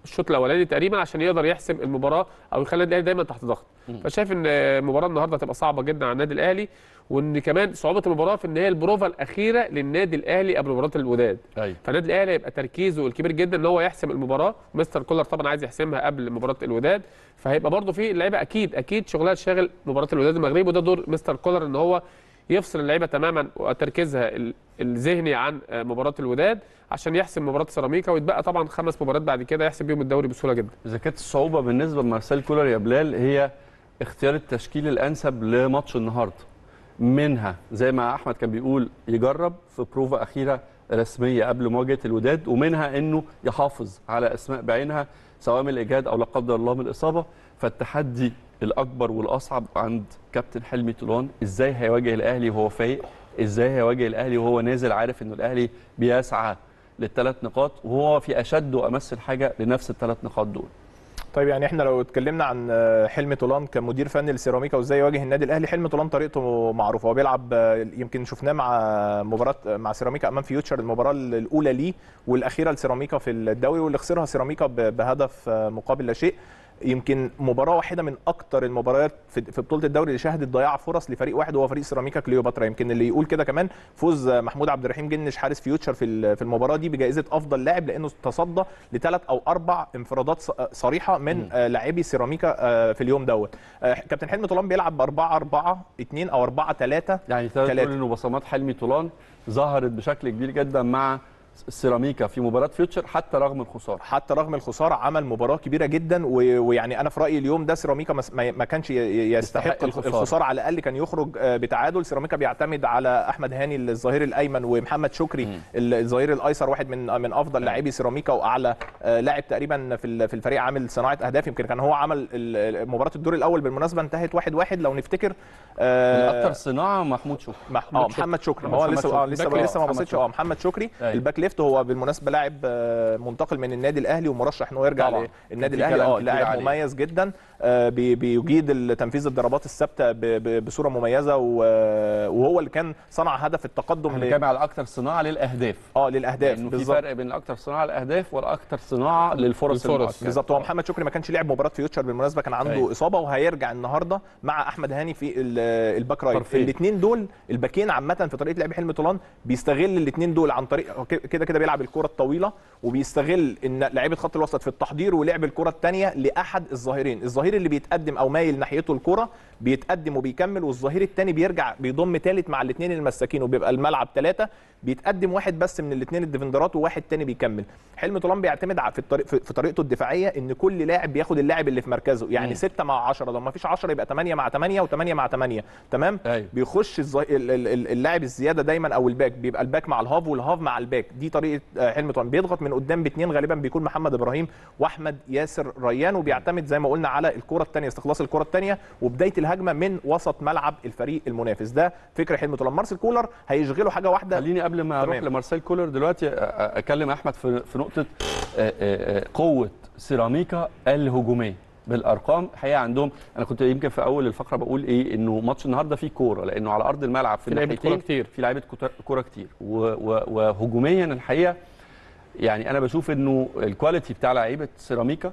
Speaker 2: الشوط الاولاني تقريبا عشان يقدر يحسم المباراه او يخلي النادي الاهلي دايما تحت ضغط فشايف ان المباراه النهارده هتبقى صعبه جدا على النادي الاهلي وان كمان صعوبه المباراه في ان هي البروفا الاخيره للنادي الاهلي قبل مباراه الوداد
Speaker 1: ايوه
Speaker 2: فالنادي الاهلي هيبقى تركيزه الكبير جدا ان هو يحسم المباراه مستر كولر طبعا عايز يحسمها قبل مباراه الوداد فهيبقى برضه في اللعيبه اكيد اكيد شغلها شاغل مباراه الوداد المغربي وده دور مستر كولر ان هو يفصل اللعيبه تماما وتركيزها ال- الذهني عن آه، مباراه الوداد عشان يحسم مباراه سيراميكا ويتبقى طبعا خمس مباريات بعد كده يحسم بيهم الدوري بسهوله جدا
Speaker 1: اذا كانت الصعوبه بالنسبه لمارسيل كولر يا بلال هي اختيار التشكيل الانسب لماتش النهارده منها زي ما احمد كان بيقول يجرب في بروفا اخيره رسميه قبل مواجهه الوداد ومنها انه يحافظ على اسماء بعينها سواء من الايجاد او لا قدر الله من الاصابه فالتحدي الاكبر والاصعب عند كابتن حلمي طولان ازاي هيواجه الاهلي وهو فايق ازاي هيواجه الاهلي وهو نازل عارف انه الاهلي بيسعى للثلاث نقاط وهو في اشد وامس الحاجه لنفس الثلاث نقاط دول
Speaker 3: طيب يعني احنا لو اتكلمنا عن آه، حلمي طولان كمدير فني لسيراميكا وازاي يواجه النادي الاهلي حلمي طولان طريقته معروفه هو بيلعب آه، يمكن شفناه مع مباراه مع سيراميكا امام فيوتشر المباراه الاولى ليه والاخيره لسيراميكا في الدوري واللي خسرها سيراميكا ب- بهدف آه، مقابل لا شيء يمكن مباراه واحده من اكتر المباريات في في بطوله الدوري اللي شهدت ضياع فرص لفريق واحد وهو فريق سيراميكا كليوباترا يمكن اللي يقول كده كمان فوز محمود عبد الرحيم جنش حارس فيوتشر في ال- في المباراه دي بجائزه افضل لاعب لانه تصدى لثلاث او اربع انفرادات ص- صريحه من آه، لاعبي سيراميكا آه، في اليوم دوت آه، كابتن حلمي طولان بيلعب ب 4 4 2 او 4 3
Speaker 1: يعني تقدر
Speaker 3: تلاتة.
Speaker 1: تقول انه بصمات حلمي طولان ظهرت بشكل كبير جدا مع السيراميكا في مباراه فيوتشر حتى رغم الخساره
Speaker 3: حتى رغم الخساره عمل مباراه كبيره جدا و- ويعني انا في رايي اليوم ده سيراميكا مس- ما ما كانش ي- ي- يستحق
Speaker 1: يستحق
Speaker 3: الخ-
Speaker 1: الخسارة.
Speaker 3: الخساره على الاقل كان يخرج آه، بتعادل سيراميكا بيعتمد على احمد هاني الظهير الايمن ومحمد شكري الظهير الايسر واحد من من افضل لاعبي سيراميكا واعلى آه، لاعب تقريبا في ال- في الفريق عامل صناعه اهداف يمكن كان هو عمل ال- ال- مباراه الدور الاول بالمناسبه انتهت واحد واحد لو نفتكر آه،
Speaker 1: الاكثر صناعه محمود شكري
Speaker 3: مح... اه محمد شكري ما هو
Speaker 1: محمد
Speaker 3: لسه اه
Speaker 1: شكري.
Speaker 3: لسه
Speaker 1: باك
Speaker 3: لسه ما
Speaker 1: ليفت.
Speaker 3: بصيتش
Speaker 1: محمد
Speaker 3: اه محمد شكري
Speaker 1: أيوة.
Speaker 3: الباك ليفت هو بالمناسبه لاعب آه، منتقل من النادي الاهلي ومرشح ان هو يرجع
Speaker 1: طبعاً.
Speaker 3: للنادي
Speaker 1: كان في
Speaker 3: الاهلي
Speaker 1: كلام
Speaker 3: اه
Speaker 1: كتير
Speaker 3: لاعب
Speaker 1: عليه.
Speaker 3: مميز جدا آه، بي- بيجيد تنفيذ الضربات الثابته ب- ب- بصوره مميزه و- وهو اللي كان صنع هدف التقدم
Speaker 1: احنا
Speaker 3: ل-
Speaker 1: بنتكلم على الاكثر صناعه للاهداف
Speaker 3: اه للاهداف
Speaker 1: لانه في
Speaker 3: بالظبط
Speaker 1: فرق بين الاكثر صناعه للاهداف والاكثر صناعه للفرص
Speaker 2: الفرص.
Speaker 1: المؤكدة.
Speaker 3: بالظبط هو محمد شكري ما كانش لعب مباراه فيوتشر بالمناسبه كان عنده
Speaker 1: أيوة.
Speaker 3: اصابه وهيرجع النهارده مع احمد هاني في ال- الباك رايت
Speaker 1: طرفين.
Speaker 3: الاثنين دول الباكين عامه في طريقه لعب حلمي طولان بيستغل الاثنين دول عن طريق هو كده كده بيلعب الكره الطويله وبيستغل ان لعيبه خط الوسط في التحضير ولعب الكره الثانيه لاحد الظاهرين الظهير اللي بيتقدم او مايل ناحيته الكره بيتقدم وبيكمل والظهير الثاني بيرجع بيضم ثالث مع الاثنين المساكين وبيبقى الملعب ثلاثه بيتقدم واحد بس من الاثنين الديفندرات وواحد تاني بيكمل حلمي طولان بيعتمد ع- في الطريق في في طريقته الدفاعيه ان كل لاعب بياخد اللاعب اللي في مركزه يعني
Speaker 1: مم.
Speaker 3: 6 مع 10 لو ما فيش 10 يبقى 8 مع 8 و8 مع 8 تمام
Speaker 1: أيوة.
Speaker 3: بيخش الز- ال- ال- ال- اللاعب الزياده دايما او الباك بيبقى الباك مع الهاف والهاف مع الباك دي طريقه آه، حلمي طولان بيضغط من قدام باثنين غالبا بيكون محمد ابراهيم واحمد ياسر ريان وبيعتمد زي ما قلنا على الكره الثانيه استخلاص الكره الثانيه وبدايه الهجمه من وسط ملعب الفريق المنافس ده فكر حلمي طولان مارسيل كولر هيشغله حاجه واحده
Speaker 1: خليني قبل ما اروح
Speaker 3: تمام.
Speaker 1: لمارسيل كولر دلوقتي أ- أ- اكلم احمد في في نقطه أ- أ- أ- قوه سيراميكا الهجوميه بالارقام الحقيقه عندهم انا كنت يمكن في اول الفقره بقول ايه انه ماتش النهارده فيه كوره لانه على ارض الملعب في
Speaker 2: في لعيبة
Speaker 1: الناحيتين
Speaker 2: كورة كتير.
Speaker 1: في لعيبه كتر- كوره كتير و- و- وهجوميا الحقيقه يعني انا بشوف انه الكواليتي بتاع لعيبه سيراميكا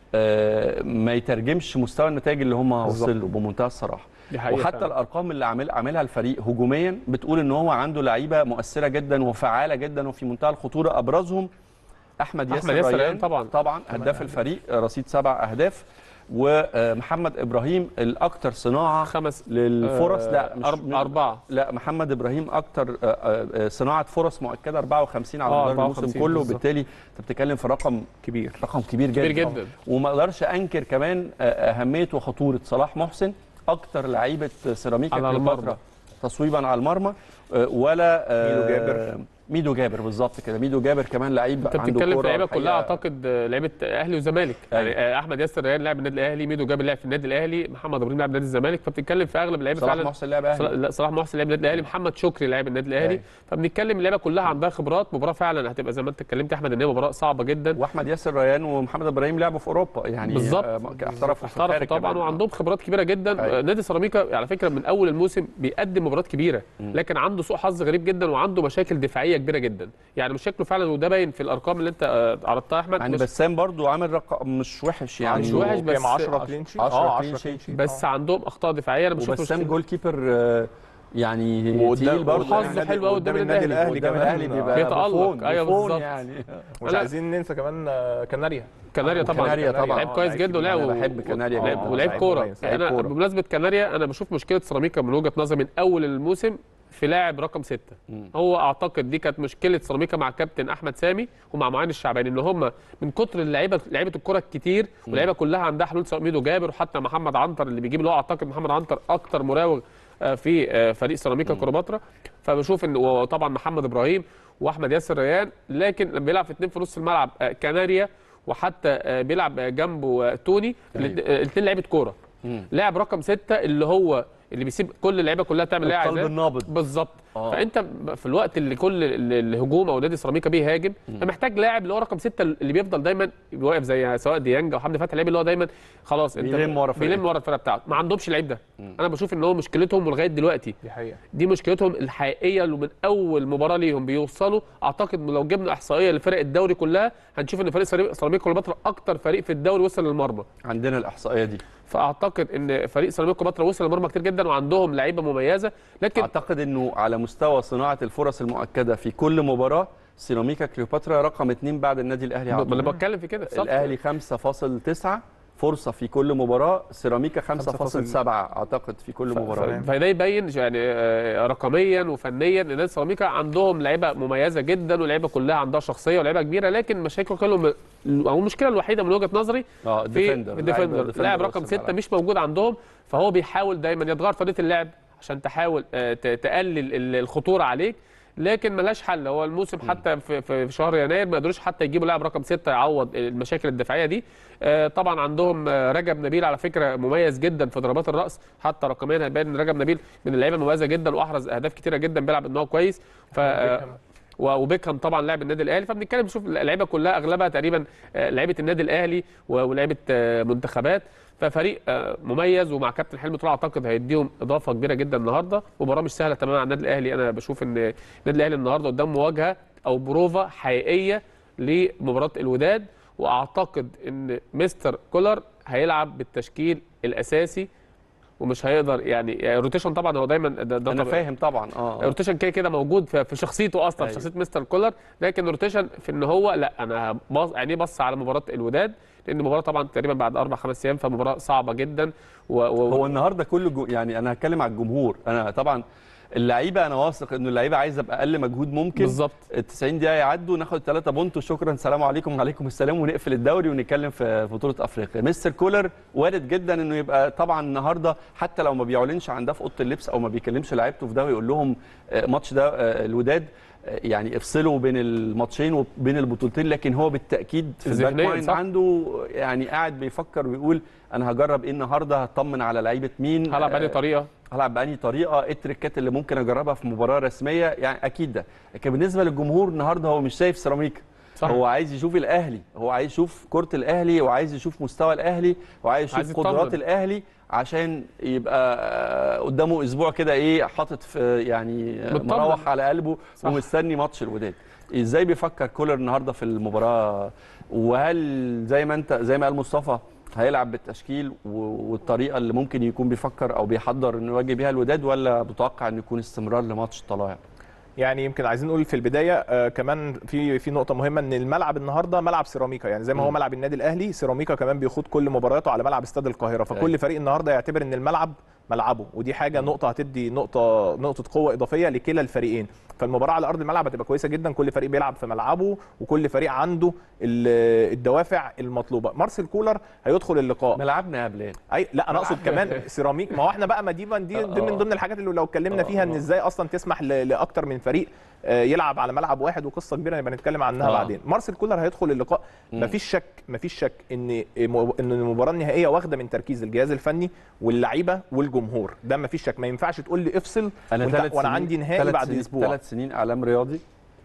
Speaker 1: آه، ما يترجمش مستوى النتائج اللي هم
Speaker 3: بالظبط.
Speaker 1: وصلوا بمنتهى الصراحه
Speaker 2: دي حقيقة
Speaker 1: وحتى
Speaker 2: فعلا.
Speaker 1: الارقام اللي عامل عاملها الفريق هجوميا بتقول ان هو عنده لعيبه مؤثره جدا وفعاله جدا وفي منتهى الخطوره ابرزهم احمد ياسر,
Speaker 2: أحمد ياسر
Speaker 1: ريان
Speaker 2: ريان طبعا.
Speaker 1: طبعا هداف الفريق رصيد سبع اهداف ومحمد ابراهيم الاكثر صناعه
Speaker 2: خمس
Speaker 1: للفرص
Speaker 2: آه،
Speaker 1: لا مش
Speaker 2: أرب- أربعة.
Speaker 1: لا محمد ابراهيم اكتر آه، آه، صناعه فرص مؤكده 54 على
Speaker 2: آه،
Speaker 1: مدار الموسم
Speaker 2: 54
Speaker 1: كله
Speaker 2: بالظبط.
Speaker 1: وبالتالي انت بتتكلم في رقم
Speaker 3: كبير
Speaker 1: رقم كبير جدا
Speaker 2: كبير جدا.
Speaker 1: وما اقدرش انكر كمان آه، اهميه وخطوره صلاح محسن اكتر لعيبه سيراميكا
Speaker 2: على
Speaker 1: كليوباترا
Speaker 2: المرمى.
Speaker 1: تصويبا على المرمى آه، ولا آه،
Speaker 3: ميدو جابر.
Speaker 1: ميدو جابر بالظبط كده ميدو جابر كمان لعيب
Speaker 2: انت
Speaker 1: عنده
Speaker 2: بتتكلم
Speaker 1: كورة
Speaker 2: في لعيبه
Speaker 1: الحقيقة.
Speaker 2: كلها اعتقد آه، لعيبه اهلي وزمالك يعني
Speaker 1: أيوة.
Speaker 2: آه، احمد ياسر ريان لاعب النادي الاهلي ميدو جابر لاعب في النادي الاهلي محمد ابراهيم لاعب نادي الزمالك فبتتكلم في اغلب اللعيبه
Speaker 1: صلاح
Speaker 2: فعلا
Speaker 1: محسن لاعب اهلي
Speaker 2: صلاح- لا، صلاح محسن لاعب النادي الاهلي محمد شكري لاعب النادي الاهلي
Speaker 1: أيوة.
Speaker 2: فبنتكلم اللعيبه كلها عندها خبرات مباراه فعلا هتبقى زي ما انت اتكلمت يا احمد ان هي مباراه صعبه جدا
Speaker 1: واحمد ياسر ريان ومحمد ابراهيم لعبوا في اوروبا يعني
Speaker 2: بالظبط
Speaker 1: آه، احترفوا في
Speaker 2: احترفوا
Speaker 1: الخارج
Speaker 2: طبعا
Speaker 1: كمان.
Speaker 2: وعندهم خبرات كبيره جدا
Speaker 1: أيوة.
Speaker 2: آه، نادي سيراميكا على فكره من اول الموسم بيقدم مباريات كبيره لكن عنده سوء حظ غريب جدا وعنده مشاكل دفاعيه كبيره جدا يعني مشاكله فعلا وده باين في الارقام اللي انت آه، عرضتها يا احمد
Speaker 1: يعني
Speaker 2: مش-
Speaker 1: بسام برضو عامل رقم مش وحش يعني
Speaker 2: مش وحش
Speaker 3: عنده
Speaker 2: بس
Speaker 3: كام 10
Speaker 2: عشرة-
Speaker 3: كلين شيت
Speaker 1: 10
Speaker 3: اه
Speaker 1: كلين
Speaker 3: 10
Speaker 1: شيت.
Speaker 3: كلين شيت
Speaker 2: بس
Speaker 3: آه.
Speaker 2: عندهم اخطاء دفاعيه انا بشوف
Speaker 1: وبسام جول كيبر آه، يعني
Speaker 3: وقدام-
Speaker 1: تقيل برضه
Speaker 3: وحظه
Speaker 1: يعني.
Speaker 2: حلو أوي قدام النادي
Speaker 3: الأهلي
Speaker 1: قدام
Speaker 3: كمان.
Speaker 1: الاهلي بيبقى
Speaker 2: بيتألق.
Speaker 1: بوفون
Speaker 2: أيوة
Speaker 1: بوفون
Speaker 2: بالظبط.
Speaker 1: يعني
Speaker 3: مش
Speaker 2: لا.
Speaker 3: عايزين ننسى كمان آه، كناريا
Speaker 2: كناريا طبعا
Speaker 1: كناريا طبعا.
Speaker 2: لعيب كويس جدا ولعب
Speaker 1: أنا بحب كناريا
Speaker 2: ولعب-
Speaker 1: جدا.
Speaker 2: ولعب
Speaker 3: لعيب
Speaker 2: كوره
Speaker 3: كويس،
Speaker 2: يعني
Speaker 1: لعيب
Speaker 2: انا
Speaker 1: كورة.
Speaker 2: بمناسبه كناريا انا بشوف مشكله سيراميكا من وجهه نظري من اول الموسم في لاعب رقم ستة
Speaker 1: مم.
Speaker 2: هو اعتقد دي كانت مشكله سيراميكا مع كابتن احمد سامي ومع معين الشعباني ان هم من كتر اللعيبه لعيبه الكره الكتير واللعيبه كلها عندها حلول سواء ميدو جابر وحتى محمد عنتر اللي بيجيب اللي هو اعتقد محمد عنتر اكتر مراوغ آه، في آه، فريق سيراميكا كليوباترا فبشوف ان وطبعا محمد ابراهيم واحمد ياسر ريان لكن لما بيلعب في اثنين في نص الملعب آه، كناريا وحتى آه، بيلعب آه، جنبه آه، توني الاثنين لعيبه كوره
Speaker 1: مم.
Speaker 2: لاعب رقم ستة اللي هو اللي بيسيب كل اللعيبه كلها تعمل اللي هي
Speaker 1: القلب
Speaker 2: عايزاه
Speaker 1: النابض.
Speaker 2: بالظبط
Speaker 1: آه.
Speaker 2: فانت في الوقت اللي كل ال- الهجوم او نادي سيراميكا بيهاجم انت محتاج لاعب اللي هو رقم ستة اللي بيفضل دايما واقف زي سواء ديانج او حمدي فتحي اللعيب اللي هو دايما خلاص انت
Speaker 1: بيلم ورا فرقته.
Speaker 2: بيلم ورا الفرقه بتاعته ما عندهمش اللعيب ده انا بشوف ان هو مشكلتهم لغايه دلوقتي
Speaker 3: دي حقيقه
Speaker 2: دي مشكلتهم الحقيقيه اللي من اول مباراه ليهم بيوصلوا اعتقد إن لو جبنا احصائيه لفرق الدوري كلها هنشوف ان فريق سيراميكا سيراميكا كليوباترا اكتر فريق في الدوري وصل للمرمى
Speaker 1: عندنا الاحصائيه دي
Speaker 2: فاعتقد ان فريق سيراميكا كليوباترا وصل للمرمى كتير جدا وعندهم لعيبه مميزه لكن
Speaker 1: اعتقد انه على مستوى صناعه الفرص المؤكده في كل مباراه سيراميكا كليوباترا رقم اثنين بعد النادي الاهلي على
Speaker 2: ما انا
Speaker 1: طول.
Speaker 2: بتكلم في كده بالظبط.
Speaker 1: الاهلي 5.9 فرصه في كل مباراه سيراميكا 5.7 اعتقد في كل مباراه
Speaker 3: فاهم.
Speaker 2: فده يبين يعني آه، رقميا وفنيا ان نادي سيراميكا عندهم لعيبه مميزه جدا ولعيبه كلها عندها شخصيه ولعيبه كبيره لكن مشاكل كلهم او المشكله الوحيده من وجهه نظري
Speaker 1: اه
Speaker 2: في
Speaker 1: ديفندر
Speaker 2: ديفندر لاعب رقم ستة مش موجود عندهم فهو بيحاول دايما يتغير طريقه اللعب عشان تحاول آه، ت- تقلل ال- الخطوره عليك لكن ملهاش حل هو الموسم حتى في, في في شهر يناير ما قدروش حتى يجيبوا لاعب رقم ستة يعوض المشاكل الدفاعيه دي آه، طبعا عندهم آه، رجب نبيل على فكره مميز جدا في ضربات الراس حتى رقميا هيبان ان رجب نبيل من اللعيبه المميزه جدا واحرز اهداف كتيره جدا بيلعب ان هو كويس ف آه، و- وبيكهام طبعا لاعب النادي الاهلي فبنتكلم نشوف اللعيبه كلها اغلبها تقريبا آه، لعيبه النادي الاهلي و- ولعيبه آه، منتخبات ففريق آه، مميز ومع كابتن حلمي طلع اعتقد هيديهم اضافه كبيره جدا النهارده مباراه مش سهله تماما على النادي الاهلي انا بشوف ان النادي الاهلي النهارده قدام مواجهه او بروفا حقيقيه لمباراه الوداد واعتقد ان مستر كولر هيلعب بالتشكيل الاساسي ومش هيقدر يعني, يعني الروتيشن طبعا هو دايما ده, ده
Speaker 1: انا
Speaker 2: طبيعي.
Speaker 1: فاهم طبعا اه
Speaker 2: الروتيشن كده كده موجود في في شخصيته اصلا في
Speaker 1: أيوة.
Speaker 2: شخصيه مستر كولر لكن الروتيشن في ان هو لا انا بص يعني بص على مباراه الوداد لان المباراه طبعا تقريبا بعد اربع خمس ايام فمباراه صعبه جدا و... و...
Speaker 1: هو النهارده كل جو يعني انا هتكلم على الجمهور انا طبعا اللعيبه انا واثق انه اللعيبه عايزه باقل مجهود ممكن
Speaker 2: بالظبط
Speaker 1: ال 90 دقيقه يعدوا ناخد 3 بونت وشكرا سلام عليكم وعليكم السلام ونقفل الدوري ونتكلم في بطوله افريقيا مستر كولر وارد جدا انه يبقى طبعا النهارده حتى لو ما بيعلنش عن ده في اوضه اللبس او ما بيكلمش لعيبته في ده ويقول لهم آه، ماتش ده آه، الوداد آه، يعني افصلوا بين الماتشين وبين البطولتين لكن هو بالتاكيد في الباك
Speaker 2: ذهنياً
Speaker 1: مايند
Speaker 2: صح.
Speaker 1: عنده يعني قاعد بيفكر ويقول انا هجرب ايه النهارده هطمن على لعيبه مين
Speaker 2: هلعب بأي
Speaker 1: آه،
Speaker 2: طريقه
Speaker 1: هلعب بأنهي طريقه ايه التريكات اللي ممكن اجربها في مباراه رسميه يعني اكيد ده لكن بالنسبه للجمهور النهارده هو مش شايف سيراميكا
Speaker 2: صح.
Speaker 1: هو عايز يشوف الاهلي هو عايز يشوف كره الاهلي وعايز يشوف مستوى الاهلي وعايز
Speaker 2: عايز
Speaker 1: يشوف
Speaker 2: يطمن.
Speaker 1: قدرات الاهلي عشان يبقى آه، قدامه اسبوع كده ايه حاطط في يعني آه،
Speaker 2: مطمن.
Speaker 1: مروح على قلبه
Speaker 2: صح.
Speaker 1: ومستني ماتش الوداد ازاي بيفكر كولر النهارده في المباراه وهل زي ما انت زي ما قال مصطفى هيلعب بالتشكيل و- والطريقه اللي ممكن يكون بيفكر او بيحضر انه يواجه بيها الوداد ولا متوقع انه يكون استمرار لماتش طلائع
Speaker 3: يعني يمكن عايزين نقول في البدايه آه كمان في في نقطه مهمه ان الملعب النهارده ملعب سيراميكا يعني زي ما هو
Speaker 1: مم.
Speaker 3: ملعب النادي الاهلي سيراميكا كمان بيخوض كل مبارياته على ملعب استاد القاهره فكل
Speaker 1: أيوة.
Speaker 3: فريق النهارده يعتبر ان الملعب ملعبه ودي حاجه نقطه هتدي نقطه نقطه قوه اضافيه لكلا الفريقين فالمباراه على ارض الملعب هتبقى كويسه جدا كل فريق بيلعب في ملعبه وكل فريق عنده ال- الدوافع المطلوبه مارسيل كولر هيدخل اللقاء
Speaker 1: ملعبنا يا بلال
Speaker 3: اي لا انا اقصد كمان سيراميك ما هو احنا بقى ما دي دي, دي من ضمن الحاجات اللي لو اتكلمنا فيها ان ازاي اصلا تسمح ل- لاكتر من فريق آه، يلعب على ملعب واحد وقصه كبيره نبقى نتكلم عنها
Speaker 1: آه.
Speaker 3: بعدين مارسيل كولر هيدخل اللقاء
Speaker 1: مم.
Speaker 3: مفيش شك مفيش شك ان ان المباراه النهائيه واخده من تركيز الجهاز الفني واللعيبه والجمهور ده مفيش شك ما ينفعش تقول لي افصل
Speaker 1: انا
Speaker 3: وأنت-
Speaker 1: ثلاث
Speaker 3: وانا عندي نهائي بعد اسبوع
Speaker 1: ثلاث سنين اعلام رياضي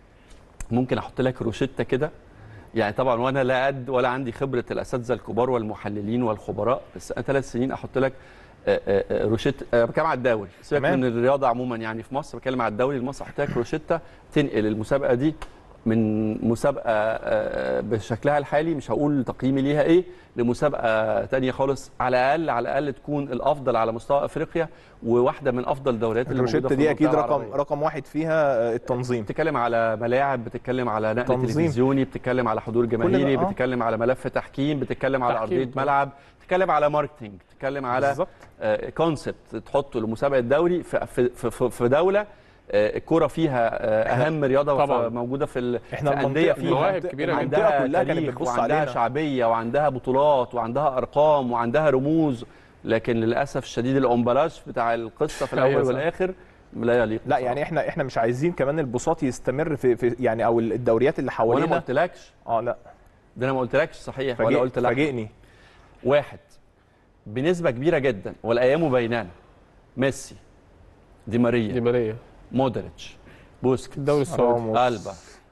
Speaker 1: ممكن احط لك روشته كده يعني طبعا وانا لا قد ولا عندي خبره الاساتذه الكبار والمحللين والخبراء بس انا ثلاث سنين احط لك آه، آه، روشيتا آه، بتكلم على الدوري سيبك
Speaker 3: تمام.
Speaker 1: من الرياضه عموما يعني في مصر بتكلم على الدوري مصر محتاج روشيتا تنقل المسابقه دي من مسابقه آه، بشكلها الحالي مش هقول تقييمي ليها ايه لمسابقه تانية خالص على الاقل على الاقل تكون الافضل على مستوى افريقيا وواحده من افضل الدوريات اللي موجوده
Speaker 3: الروشته
Speaker 1: في
Speaker 3: دي اكيد
Speaker 1: المنطقة
Speaker 3: رقم
Speaker 1: العربية.
Speaker 3: رقم واحد فيها آه، التنظيم
Speaker 1: بتتكلم على ملاعب بتتكلم على نقل
Speaker 3: تنظيم.
Speaker 1: تلفزيوني بتتكلم على حضور
Speaker 3: ده،
Speaker 1: جماهيري
Speaker 3: آه.
Speaker 1: بتتكلم على ملف تحكيم بتتكلم على
Speaker 2: تحكيم.
Speaker 1: ارضيه ملعب بتتكلم على ماركتنج بتتكلم على
Speaker 3: بالظبط
Speaker 1: كونسبت تحطه لمسابقه الدوري في في في, في دوله آه، الكوره فيها آه، اهم رياضه
Speaker 2: طبعاً.
Speaker 1: موجوده في ال-
Speaker 3: احنا
Speaker 1: في انديه
Speaker 3: المنطقة-
Speaker 1: فيها
Speaker 2: مواهب كبيرة جداً.
Speaker 1: عندها
Speaker 3: المنطقة كلها كانت
Speaker 1: تاريخ
Speaker 3: بتبص
Speaker 1: وعندها
Speaker 3: علينا.
Speaker 1: شعبيه وعندها بطولات وعندها ارقام وعندها رموز لكن للاسف الشديد الامبلاج بتاع القصه في الاول
Speaker 2: أيوة صح.
Speaker 1: والاخر لا يليق
Speaker 3: لا يعني احنا احنا مش عايزين كمان البساط يستمر في, في يعني او الدوريات اللي
Speaker 1: وانا ما
Speaker 3: حوالينا
Speaker 1: قلتلكش
Speaker 3: اه لا
Speaker 1: ده انا ما قلتلكش صحيح ولا
Speaker 3: فاجئ-
Speaker 1: قلت لا
Speaker 3: فاجئني
Speaker 1: واحد بنسبه كبيره جدا والايام بينانا ميسي دي ماريا
Speaker 2: دي ماريا
Speaker 1: مودريتش بوسكيتس
Speaker 2: الدوري السعودي
Speaker 3: راموس.
Speaker 1: البا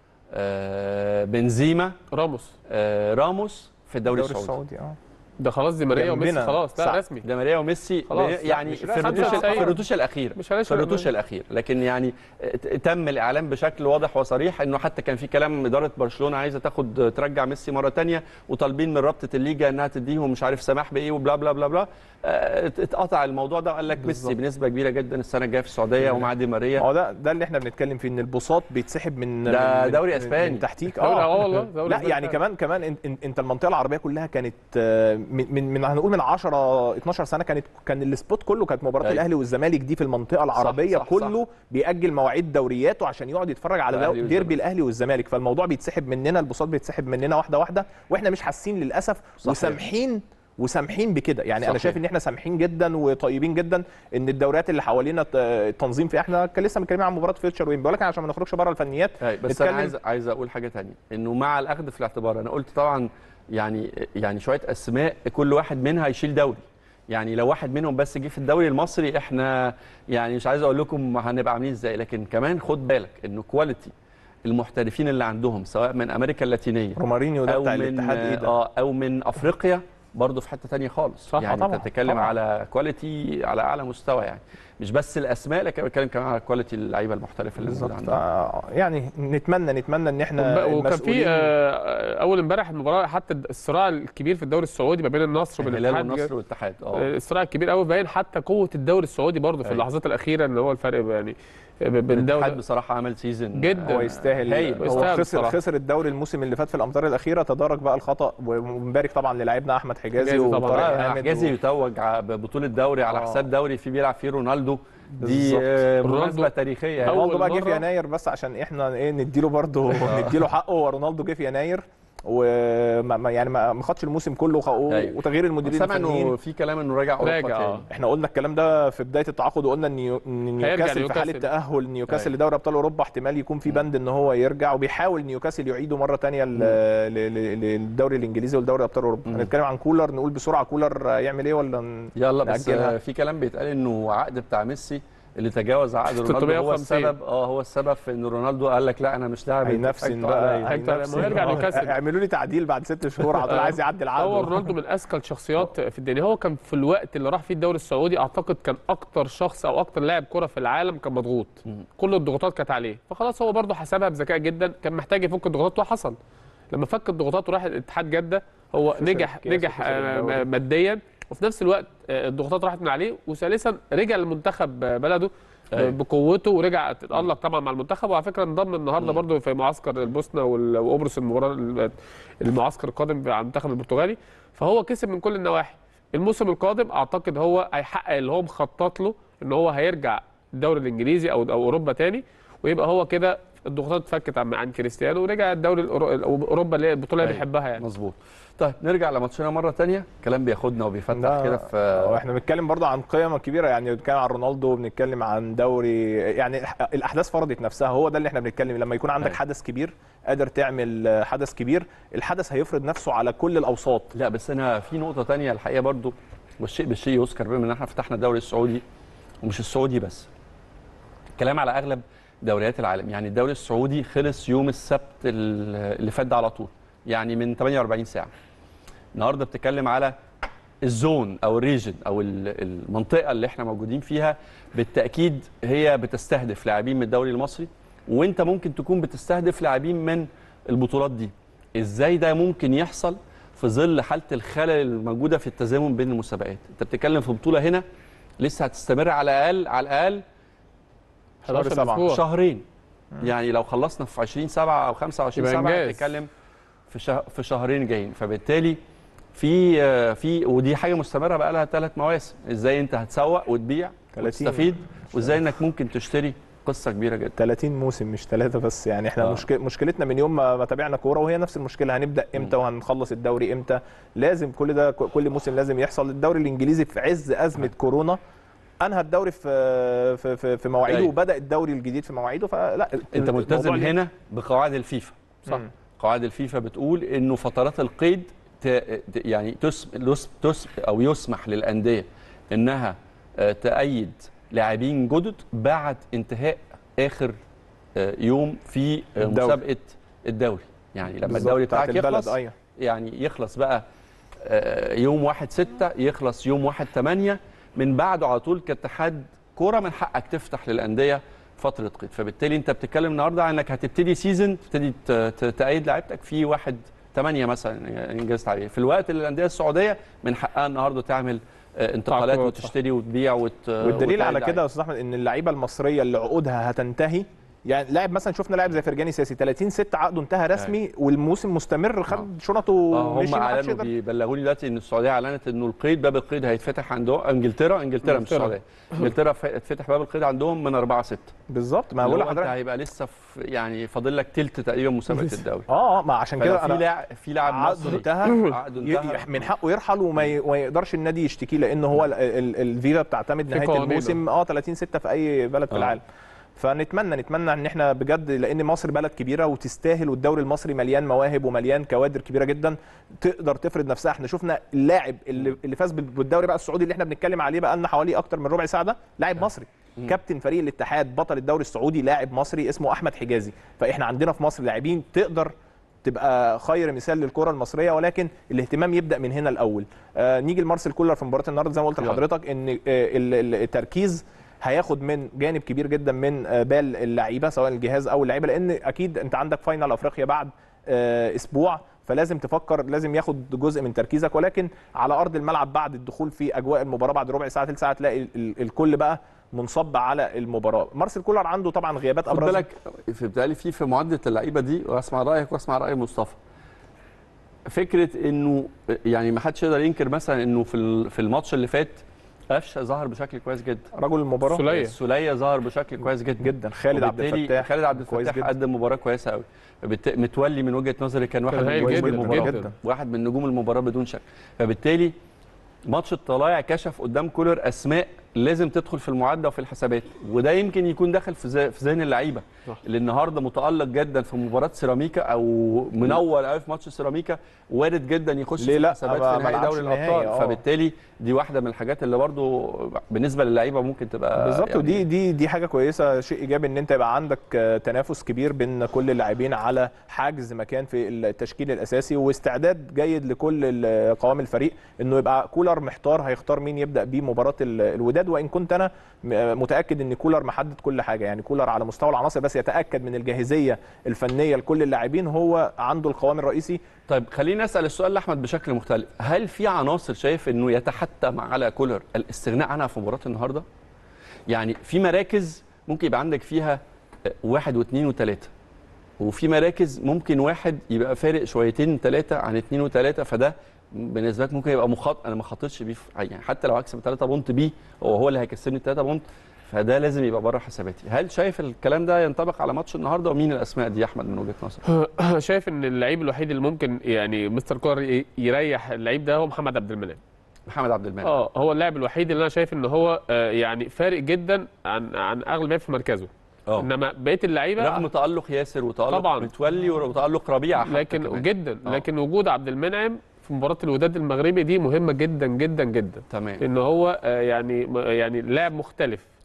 Speaker 1: آه بنزيما
Speaker 2: راموس
Speaker 1: آه راموس في الدوري,
Speaker 3: الدوري
Speaker 1: السعودي
Speaker 3: السعودي اه
Speaker 2: ده خلاص دي ماريا وميسي
Speaker 3: جنبنا.
Speaker 2: خلاص لا
Speaker 3: صح.
Speaker 2: رسمي
Speaker 1: ده ماريا وميسي
Speaker 2: خلاص،
Speaker 1: بي-
Speaker 2: لا،
Speaker 1: يعني
Speaker 3: مش
Speaker 1: في
Speaker 3: رسمي.
Speaker 1: الرتوش
Speaker 2: 95.
Speaker 1: في الرتوش الاخيره
Speaker 2: مش هلاش
Speaker 1: في الرتوش الاخير لكن يعني ت- تم الاعلان بشكل واضح وصريح انه حتى كان في كلام اداره برشلونه عايزه تاخد ترجع ميسي مره تانية وطالبين من رابطه الليجا انها تديهم مش عارف سماح بايه وبلا بلا بلا بلا آه، ات- اتقطع الموضوع ده وقال لك ميسي
Speaker 2: بالظبط.
Speaker 1: بنسبه كبيره جدا السنه الجايه في السعوديه ومع دي ماريا
Speaker 3: هو ده ده اللي احنا بنتكلم فيه ان البساط بيتسحب من
Speaker 1: ده
Speaker 3: من-
Speaker 1: دوري
Speaker 3: من-
Speaker 1: أسباني.
Speaker 3: من تحتيك
Speaker 2: دوري اه
Speaker 3: اه
Speaker 2: والله دوري
Speaker 3: لا
Speaker 2: أسباني
Speaker 3: يعني
Speaker 2: فعلا.
Speaker 3: كمان كمان انت, انت- انت المنطقه العربيه كلها كانت آه، من من, من هنقول من 10 12 سنه كانت كان السبوت كله كانت مباراه
Speaker 1: أيوة.
Speaker 3: الاهلي والزمالك دي في المنطقه العربيه
Speaker 1: صح،
Speaker 3: كله بيأجل مواعيد دورياته عشان يقعد يتفرج على
Speaker 1: الأهلي
Speaker 3: دو-
Speaker 1: والزمالك.
Speaker 3: ديربي الاهلي والزمالك فالموضوع بيتسحب مننا البساط بيتسحب مننا واحده واحده واحنا مش حاسين للاسف
Speaker 1: صحيح.
Speaker 3: وسامحين وسامحين بكده يعني انا
Speaker 1: صحيح.
Speaker 3: شايف ان احنا سامحين جدا وطيبين جدا ان الدوريات اللي حوالينا ت- التنظيم في احنا كان لسه متكلمين عن مباراه فيوتشر وين ولكن عشان ما نخرجش بره الفنيات
Speaker 1: أي بس
Speaker 3: نتكلم-
Speaker 1: انا عايز عايز اقول حاجه تانية انه مع الاخذ في الاعتبار انا قلت طبعا يعني يعني شويه اسماء كل واحد منها يشيل دوري يعني لو واحد منهم بس جه في الدوري المصري احنا يعني مش عايز اقول لكم هنبقى عاملين ازاي لكن كمان خد بالك انه كواليتي المحترفين اللي عندهم سواء من امريكا اللاتينيه
Speaker 3: رومارينيو ده
Speaker 1: او
Speaker 3: بتاع
Speaker 1: من
Speaker 3: الاتحاد ايه ده
Speaker 1: اه او من افريقيا برضه في حته تانية خالص
Speaker 2: صح،
Speaker 1: يعني
Speaker 3: طبعاً،
Speaker 1: انت بتتكلم
Speaker 3: طبعاً.
Speaker 1: على كواليتي على اعلى مستوى يعني مش بس الاسماء لكن بتكلم كمان على كواليتي اللعيبه المحترفه اللي موجوده
Speaker 3: بالظبط
Speaker 1: عندنا
Speaker 3: آه، يعني نتمنى نتمنى ان احنا
Speaker 2: وب- وكان في
Speaker 3: المسؤولين-
Speaker 2: آه، اول امبارح المباراه حتى الصراع الكبير في الدوري السعودي ما بين النصر وبين
Speaker 1: الهلال
Speaker 2: الاتحاد
Speaker 1: والنصر والاتحاد اه
Speaker 2: آه، الصراع الكبير قوي باين حتى قوه الدوري السعودي برضه في
Speaker 1: أيوة.
Speaker 2: اللحظات الاخيره اللي هو الفرق يعني بين
Speaker 1: الاتحاد
Speaker 2: دوري
Speaker 1: بصراحه عمل سيزون
Speaker 2: جدا.
Speaker 3: هو يستاهل
Speaker 1: هايل.
Speaker 3: هو
Speaker 2: يستاهل
Speaker 3: خسر
Speaker 2: بصراحة.
Speaker 3: خسر الدوري الموسم اللي فات في الامتار الاخيره تدارك بقى الخطا ومبارك طبعا للاعبنا احمد حجازي
Speaker 2: حجازي طبعاً.
Speaker 3: وطارق
Speaker 1: آه،
Speaker 3: حامد
Speaker 1: حجازي
Speaker 3: و-
Speaker 1: يتوج ع- ببطوله دوري على
Speaker 3: آه.
Speaker 1: حساب دوري في بيلعب فيه رونالدو دي
Speaker 3: بالظبط.
Speaker 1: آه،
Speaker 2: رونالدو
Speaker 1: مناسبه تاريخيه يعني.
Speaker 2: أول
Speaker 3: رونالدو بقى جه في
Speaker 2: مرة-
Speaker 3: يناير بس عشان احنا ايه نديله برضه نديله حقه ورونالدو جه في يناير وما ما- يعني ما ما خدش الموسم كله وخ-
Speaker 1: أيوة.
Speaker 3: وتغيير المديرين
Speaker 1: سامع
Speaker 3: الفنيين
Speaker 1: انه في كلام انه راجع اوروبا
Speaker 2: راجع، آه.
Speaker 1: تاني
Speaker 3: احنا قلنا الكلام ده في بدايه التعاقد وقلنا ان نيو- إن نيوكاسل في حاله
Speaker 2: نيوكاسل.
Speaker 3: تاهل نيوكاسل
Speaker 1: أيوة.
Speaker 3: لدوري ابطال اوروبا احتمال يكون في بند ان هو يرجع وبيحاول نيوكاسل يعيده مره ثانيه للدوري الانجليزي ولدوري ابطال اوروبا
Speaker 1: مم.
Speaker 3: هنتكلم عن كولر نقول بسرعه كولر يعمل ايه ولا ن-
Speaker 1: يلا بس
Speaker 3: نأجلها.
Speaker 1: آه، في كلام بيتقال انه عقد بتاع ميسي اللي تجاوز عقد رونالدو هو
Speaker 2: 350.
Speaker 1: السبب اه هو السبب في ان رونالدو قال لك لا انا مش لاعب
Speaker 3: هينفسن
Speaker 1: انتوا
Speaker 3: بقى
Speaker 1: عليا.
Speaker 2: هيكتر-
Speaker 3: هينفسن.
Speaker 2: ما يرجع
Speaker 3: آه.
Speaker 2: نيوكاسل.
Speaker 3: اعملوا لي تعديل بعد ست شهور على طول عايز يعدل
Speaker 2: هو
Speaker 3: عقده
Speaker 2: رونالدو من اذكى الشخصيات في الدنيا هو كان في الوقت اللي راح فيه الدوري السعودي اعتقد كان اكتر شخص او اكتر لاعب كره في العالم كان مضغوط
Speaker 1: مم.
Speaker 2: كل الضغوطات كانت عليه فخلاص هو برضه حسبها بذكاء جدا كان محتاج يفك الضغوطات وحصل لما فك الضغوطات وراح الاتحاد جده هو
Speaker 3: خسر
Speaker 2: نجح
Speaker 3: الكاس
Speaker 2: نجح
Speaker 3: وخسر
Speaker 2: آه،
Speaker 3: الدوري.
Speaker 2: ماديا وفي نفس الوقت آه، الضغوطات راحت من عليه وثالثا رجع للمنتخب آه، بلده
Speaker 1: أيوة.
Speaker 2: بقوته ورجع تتالق طبعا مع المنتخب وعلى فكره انضم النهارده
Speaker 1: مم.
Speaker 2: برضه في معسكر البوسنه وال- وقبرص المباراه المعسكر القادم على المنتخب البرتغالي فهو كسب من كل النواحي الموسم القادم اعتقد هو هيحقق اللي هو مخطط له ان هو هيرجع الدوري الانجليزي او او اوروبا تاني ويبقى هو كده الضغوطات اتفكت عن عن كريستيانو ورجع الدوري الأورو- اوروبا اللي هي البطوله اللي
Speaker 1: أيوة.
Speaker 2: بيحبها يعني
Speaker 1: مظبوط طيب نرجع لماتشنا مره تانية كلام بياخدنا وبيفتح
Speaker 3: ده-
Speaker 1: كده في
Speaker 3: آه، احنا بنتكلم برضه عن قيم كبيره يعني بنتكلم عن رونالدو بنتكلم عن دوري يعني الأح- الاحداث فرضت نفسها هو ده اللي احنا بنتكلم لما يكون عندك
Speaker 1: أيوة.
Speaker 3: حدث كبير قادر تعمل آه، حدث كبير الحدث هيفرض نفسه على كل الاوساط
Speaker 1: لا بس انا في نقطه تانية الحقيقه برضو والشيء بالشيء يذكر بما ان احنا فتحنا الدوري السعودي ومش السعودي بس كلام على اغلب دوريات العالم يعني الدوري السعودي خلص يوم السبت ال- اللي فات ده على طول يعني من 48 ساعه النهارده بتتكلم على الزون او الريجن او ال- المنطقه اللي احنا موجودين فيها بالتاكيد هي بتستهدف لاعبين من الدوري المصري وانت ممكن تكون بتستهدف لاعبين من البطولات دي ازاي ده ممكن يحصل في ظل حاله الخلل الموجوده في التزامن بين المسابقات انت بتتكلم في بطوله هنا لسه هتستمر على الاقل على الاقل
Speaker 2: 11
Speaker 3: سبعة.
Speaker 2: اسبوع
Speaker 1: شهرين يعني لو خلصنا في 20 7 او 25
Speaker 2: يبقى
Speaker 1: 7
Speaker 2: إنجاز.
Speaker 1: بتتكلم في شه... في شهرين جايين فبالتالي في آه، في ودي حاجه مستمره بقى لها ثلاث مواسم ازاي انت هتسوق وتبيع
Speaker 3: 30
Speaker 1: وتستفيد وازاي انك ممكن تشتري قصه كبيره جدا
Speaker 3: 30 موسم مش ثلاثة بس يعني احنا
Speaker 1: آه.
Speaker 3: مشكلة مشكلتنا من يوم ما ما تابعنا كورة وهي نفس المشكلة هنبدأ امتى وهنخلص الدوري امتى لازم كل ده كل موسم لازم يحصل الدوري الانجليزي في عز أزمة كورونا انهى الدوري في في في, في مواعيده
Speaker 1: أيوة.
Speaker 3: وبدا الدوري الجديد في مواعيده فلا
Speaker 1: انت ملتزم
Speaker 3: الموضوع ليه-
Speaker 1: هنا بقواعد الفيفا
Speaker 3: صح
Speaker 2: مم.
Speaker 1: قواعد الفيفا بتقول انه فترات القيد ت... ت- يعني تس... تس... تس... او يسمح للانديه انها آه، تأيد لاعبين جدد بعد انتهاء اخر آه، يوم في آه،
Speaker 3: الدوري.
Speaker 1: مسابقه الدوري يعني لما
Speaker 3: بالظبط،
Speaker 1: الدوري
Speaker 3: بتاعت
Speaker 1: بتاعك
Speaker 3: البلد،
Speaker 1: يخلص
Speaker 3: ايوه
Speaker 1: يعني يخلص بقى آه، يوم 1 6 يخلص يوم 1 8 من بعده على طول كاتحاد كوره من حقك تفتح للانديه فتره قيد فبالتالي انت بتتكلم النهارده عن انك هتبتدي سيزون تبتدي ت- ت- تأيد لعيبتك في 1 8 مثلا انجاز عليه في الوقت اللي الانديه السعوديه من حقها النهارده تعمل آه، انتقالات
Speaker 2: تعاقدات، صح.
Speaker 1: وتشتري وتبيع وت...
Speaker 3: والدليل على
Speaker 1: وتأيد
Speaker 3: كده يا استاذ احمد ان اللعيبه المصريه اللي عقودها هتنتهي يعني لاعب مثلا شفنا لاعب زي فرجاني ساسي 30 6 عقده انتهى رسمي والموسم مستمر خد شنطه
Speaker 1: اه
Speaker 3: ومشي
Speaker 1: هم
Speaker 3: ما حدش
Speaker 1: اعلنوا
Speaker 3: يقدر
Speaker 1: بيبلغوني دلوقتي ان السعوديه اعلنت انه القيد باب القيد هيتفتح عندهم انجلترا انجلترا مش
Speaker 2: انجلترا.
Speaker 1: السعوديه انجلترا ف- اتفتح باب القيد عندهم من 4 6
Speaker 3: بالظبط ما
Speaker 1: ما
Speaker 3: بقول
Speaker 1: بقول انت
Speaker 3: لحضرتك
Speaker 1: هيبقى لسه في يعني فاضل لك تلت تقريبا مسابقه
Speaker 2: لسه.
Speaker 1: الدوري
Speaker 3: اه اه ما عشان
Speaker 1: فلو
Speaker 3: كده
Speaker 1: في
Speaker 3: انا
Speaker 1: لاعب في لاعب
Speaker 3: عقده
Speaker 1: مصري
Speaker 3: انتهى
Speaker 1: عقده
Speaker 3: ي-
Speaker 1: انتهى
Speaker 3: ي- من حقه يرحل وما ي- وما يقدرش النادي يشتكيه لان هو ال- ال- الفيفا بتعتمد
Speaker 2: في
Speaker 3: نهايه
Speaker 2: قوانين.
Speaker 3: الموسم اه 30 6 في اي بلد في
Speaker 1: آه.
Speaker 3: العالم فنتمنى نتمنى ان احنا بجد لان مصر بلد كبيره وتستاهل والدوري المصري مليان مواهب ومليان كوادر كبيره جدا تقدر تفرض نفسها احنا شفنا اللاعب اللي, اللي فاز بالدوري بقى السعودي اللي احنا بنتكلم عليه بقى لنا حوالي اكتر من ربع ساعه ده لاعب مصري كابتن فريق الاتحاد بطل الدوري السعودي لاعب مصري اسمه احمد حجازي فاحنا عندنا في مصر لاعبين تقدر تبقى خير مثال للكره المصريه ولكن الاهتمام يبدا من هنا الاول آه نيجي لمارسيل كولر في مباراه النهارده زي ما قلت
Speaker 1: يلا.
Speaker 3: لحضرتك ان آه ال- ال- التركيز هياخد من جانب كبير جدا من آه، بال اللعيبه سواء الجهاز او اللعيبه لان اكيد انت عندك فاينل افريقيا بعد آه، اسبوع فلازم تفكر لازم ياخد جزء من تركيزك ولكن على ارض الملعب بعد الدخول في اجواء المباراه بعد ربع ساعه ثلث ساعه تلاقي ال- ال- الكل بقى منصب على المباراه مارسيل كولر عنده طبعا غيابات
Speaker 1: خد
Speaker 3: ابرز
Speaker 1: بالك في بالي في في معادله اللعيبه دي واسمع رايك واسمع راي مصطفى فكره انه يعني ما حدش يقدر ينكر مثلا انه في ال- في الماتش اللي فات قفشه ظهر بشكل كويس جدا
Speaker 3: رجل المباراه
Speaker 2: سلية.
Speaker 1: السوليه ظهر بشكل كويس جدا
Speaker 3: جدا خالد عبد
Speaker 1: وبالتالي
Speaker 3: الفتاح
Speaker 1: خالد عبد
Speaker 3: كويس
Speaker 1: الفتاح
Speaker 3: جدا.
Speaker 1: قدم مباراه كويسه قوي فبالت- متولي من وجهه نظري كان واحد
Speaker 2: كان
Speaker 1: من
Speaker 2: هايل
Speaker 1: نجوم
Speaker 2: جدا
Speaker 1: المباراه
Speaker 2: جدا.
Speaker 1: واحد من نجوم المباراه بدون شك فبالتالي ماتش الطلايع كشف قدام كولر اسماء لازم تدخل في المعادله وفي الحسابات وده يمكن يكون داخل في ذ- في ذهن اللعيبه
Speaker 2: صح.
Speaker 1: اللي النهارده متالق جدا في مباراه سيراميكا او منور قوي في ماتش سيراميكا وارد جدا يخش
Speaker 3: ليه
Speaker 1: في
Speaker 3: لا؟
Speaker 1: الحسابات
Speaker 3: ما-
Speaker 1: في
Speaker 3: ما
Speaker 1: نهائي
Speaker 3: لعبش
Speaker 1: دوري
Speaker 3: النهائي،
Speaker 1: الابطال
Speaker 3: آه.
Speaker 1: فبالتالي دي واحده من الحاجات اللي برضو بالنسبه للعيبه ممكن تبقى
Speaker 3: بالظبط
Speaker 1: يعني
Speaker 3: ودي دي دي حاجه كويسه شيء ايجابي ان انت يبقى عندك آه، تنافس كبير بين كل اللاعبين على حاجز مكان في التشكيل الاساسي واستعداد جيد لكل ال- قوام الفريق انه يبقى كولر محتار هيختار مين يبدا بيه مباراه ال- الوداد وان كنت انا م- متاكد ان كولر محدد كل حاجه يعني كولر على مستوى العناصر بس يتاكد من الجاهزيه الفنيه لكل اللاعبين هو عنده القوام الرئيسي
Speaker 1: طيب خليني اسال السؤال لاحمد بشكل مختلف هل في عناصر شايف انه يتحتم على كولر الاستغناء عنها في مباراه النهارده يعني في مراكز ممكن يبقى عندك فيها واحد واثنين وثلاثه وفي مراكز ممكن واحد يبقى فارق شويتين ثلاثه عن اثنين وثلاثه فده بالنسبه لك ممكن يبقى مخاط انا ما خاطرش بيه في يعني حتى لو هكسب 3 بونت بيه هو هو اللي هيكسبني 3 بونت فده لازم يبقى بره حساباتي هل شايف الكلام ده ينطبق على ماتش النهارده ومين الاسماء دي يا احمد من وجهه نظرك
Speaker 2: شايف ان اللعيب الوحيد اللي ممكن يعني مستر كولر ي- يريح اللعيب ده هو محمد عبد المنعم
Speaker 1: محمد عبد المنعم
Speaker 2: اه هو اللاعب الوحيد اللي انا شايف ان هو آه، يعني فارق جدا عن عن اغلب لعيب في مركزه
Speaker 1: اه
Speaker 2: انما بقيه اللعيبه
Speaker 1: رغم تألق ياسر وتألق
Speaker 2: طبعاً.
Speaker 1: متولي وتألق ربيعة حتى
Speaker 2: لكن
Speaker 1: كمان.
Speaker 2: جدا
Speaker 1: آه.
Speaker 2: لكن وجود عبد المنعم في مباراه الوداد المغربي دي مهمه جدا جدا جدا
Speaker 1: تمام
Speaker 2: لان هو آه، يعني يعني لاعب مختلف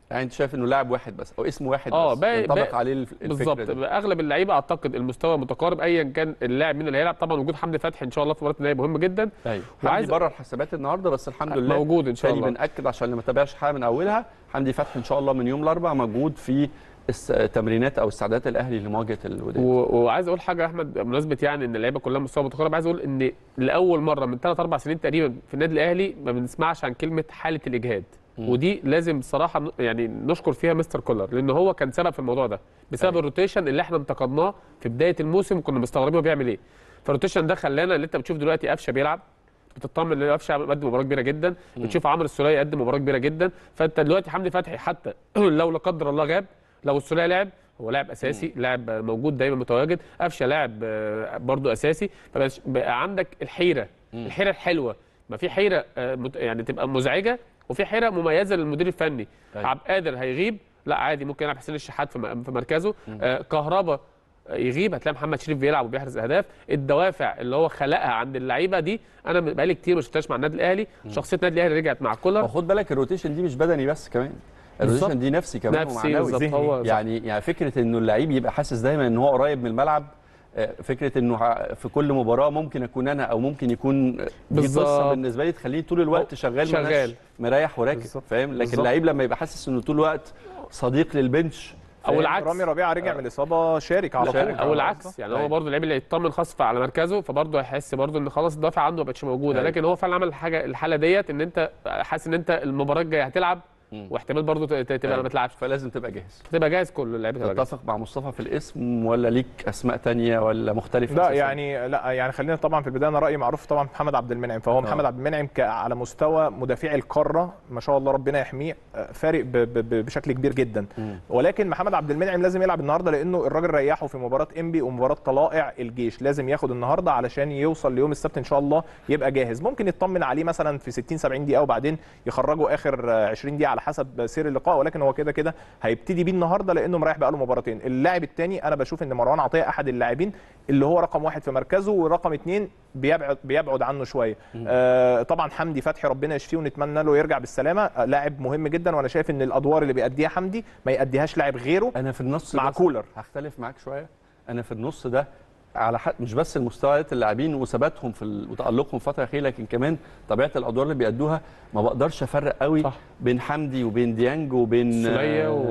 Speaker 1: يعني انت شايف انه لاعب واحد بس او اسم واحد
Speaker 2: آه،
Speaker 1: بس
Speaker 2: باقي-
Speaker 1: ينطبق
Speaker 2: باقي-
Speaker 1: عليه الف- الفكره
Speaker 2: بالظبط
Speaker 1: دي
Speaker 2: اغلب اللعيبه اعتقد المستوى متقارب ايا كان اللاعب مين اللي هيلعب طبعا وجود حمدي فتحي ان شاء الله في مباراه النهائي مهم جدا
Speaker 1: ايوه
Speaker 2: وعايز-
Speaker 1: حمدي بره الحسابات النهارده بس الحمد لله
Speaker 2: موجود ان شاء
Speaker 1: تاني
Speaker 2: الله
Speaker 1: بنأكد عشان اللي ما تابعش حاجه من اولها حمدي فتحي ان شاء الله من يوم الاربعاء موجود في الس- تمرينات او استعدادات الاهلي لمواجهه الوداد
Speaker 2: و- وعايز اقول حاجه يا احمد بمناسبه يعني ان اللعيبه كلها مستوى متقارب عايز اقول ان لاول مره من ثلاث اربع سنين تقريبا في النادي الاهلي ما بنسمعش عن كلمه حاله الاجهاد ودي لازم بصراحه ن- يعني نشكر فيها مستر كولر لان هو كان سبب في الموضوع ده بسبب
Speaker 1: أيوة.
Speaker 2: الروتيشن اللي احنا انتقدناه في بدايه الموسم كنا مستغربين هو بيعمل ايه فالروتيشن ده خلانا اللي انت بتشوف دلوقتي قفشه بيلعب بتطمن ان قفشه قدم مباراه كبيره جدا بتشوف عمرو السوليه قدم مباراه كبيره جدا فانت دلوقتي حمدي فتحي حتى لو لا قدر الله غاب لو السوليه لعب هو لاعب اساسي لاعب موجود دايما متواجد قفشه لاعب آه، برضو اساسي فبقى بقى عندك الحيره الحيره الحلوه ما في حيره آه، مت- يعني تبقى مزعجه وفي حيره مميزه للمدير الفني
Speaker 1: أيوة.
Speaker 2: عبد القادر هيغيب لا عادي ممكن يلعب حسين الشحات في م- في مركزه آه، كهربا يغيب هتلاقي محمد شريف بيلعب وبيحرز اهداف الدوافع اللي هو خلقها عند اللعيبه دي انا بقالي كتير ما شفتهاش مع النادي الاهلي شخصيه النادي الاهلي رجعت مع كولر
Speaker 1: وخد بالك الروتيشن دي مش بدني بس كمان
Speaker 2: بالظبط.
Speaker 1: الروتيشن دي نفسي كمان
Speaker 2: نفسي
Speaker 1: ومعنوي
Speaker 2: بالظبط
Speaker 3: ذهني.
Speaker 2: هو
Speaker 1: يعني يعني فكره انه اللعيب يبقى حاسس دايما ان هو قريب من الملعب آه، فكره انه ع- في كل مباراه ممكن اكون انا او ممكن يكون دي
Speaker 2: بالظبط.
Speaker 1: قصه بالنسبه لي تخليه طول الوقت شغال
Speaker 2: شغال.
Speaker 1: ملهاش مريح وراكب
Speaker 3: بالظبط.
Speaker 1: فاهم لكن
Speaker 3: بالظبط.
Speaker 1: اللعيب لما يبقى حاسس انه طول الوقت صديق للبنش
Speaker 2: او
Speaker 1: فاهم؟
Speaker 2: العكس
Speaker 3: رامي ربيعه رجع من الاصابه شارك على
Speaker 1: شارك.
Speaker 3: طول
Speaker 2: او العكس يعني هو
Speaker 1: أيوة.
Speaker 2: برضه اللعيب اللي يطمن خاص على مركزه فبرضه هيحس برضه ان خلاص الدافع عنده ما بقتش موجوده
Speaker 1: أيوة.
Speaker 2: لكن هو فعلا عمل حاجه الحاله ديت ان انت حاسس ان انت المباراه الجايه هتلعب
Speaker 1: مم.
Speaker 2: واحتمال برضه ت- ت- تبقى
Speaker 1: أيوة.
Speaker 2: ما تلعبش
Speaker 1: فلازم تبقى جاهز
Speaker 2: تبقى جاهز كل اللعيبه تبقى جاهزه
Speaker 1: تتفق مع مصطفى في الاسم ولا ليك اسماء تانية ولا مختلفه
Speaker 3: لا
Speaker 1: أساساً؟
Speaker 3: يعني لا يعني خلينا طبعا في البدايه انا رايي معروف طبعا محمد عبد المنعم فهو محمد عبد المنعم ك- على مستوى مدافعي القاره ما شاء الله ربنا يحميه آه، فارق ب- ب- ب- بشكل كبير جدا
Speaker 1: مم.
Speaker 3: ولكن محمد عبد المنعم لازم يلعب النهارده لانه الراجل ريحه في مباراه انبي ومباراه طلائع الجيش لازم ياخد النهارده علشان يوصل ليوم السبت ان شاء الله يبقى جاهز ممكن يطمن عليه مثلا في 60 70 دقيقه وبعدين يخرجه اخر آه، 20 دقيقه على حسب سير اللقاء ولكن هو كده كده هيبتدي بيه النهارده لانه مريح بقاله مباراتين اللاعب الثاني انا بشوف ان مروان عطيه احد اللاعبين اللي هو رقم واحد في مركزه ورقم اثنين بيبعد بيبعد عنه شويه آه طبعا حمدي فتحي ربنا يشفيه ونتمنى له يرجع بالسلامه آه لاعب مهم جدا وانا شايف ان الادوار اللي بيأديها حمدي ما يأديهاش لاعب غيره
Speaker 1: انا في النص
Speaker 3: مع
Speaker 1: بس
Speaker 3: كولر.
Speaker 1: هختلف معاك شويه انا في النص ده على حد مش بس المستويات اللاعبين وثباتهم في ال- وتألقهم في الفتره الاخيره لكن كمان طبيعه الادوار اللي بيأدوها ما بقدرش افرق قوي
Speaker 2: صح.
Speaker 1: بين حمدي وبين ديانج وبين
Speaker 2: السولية و-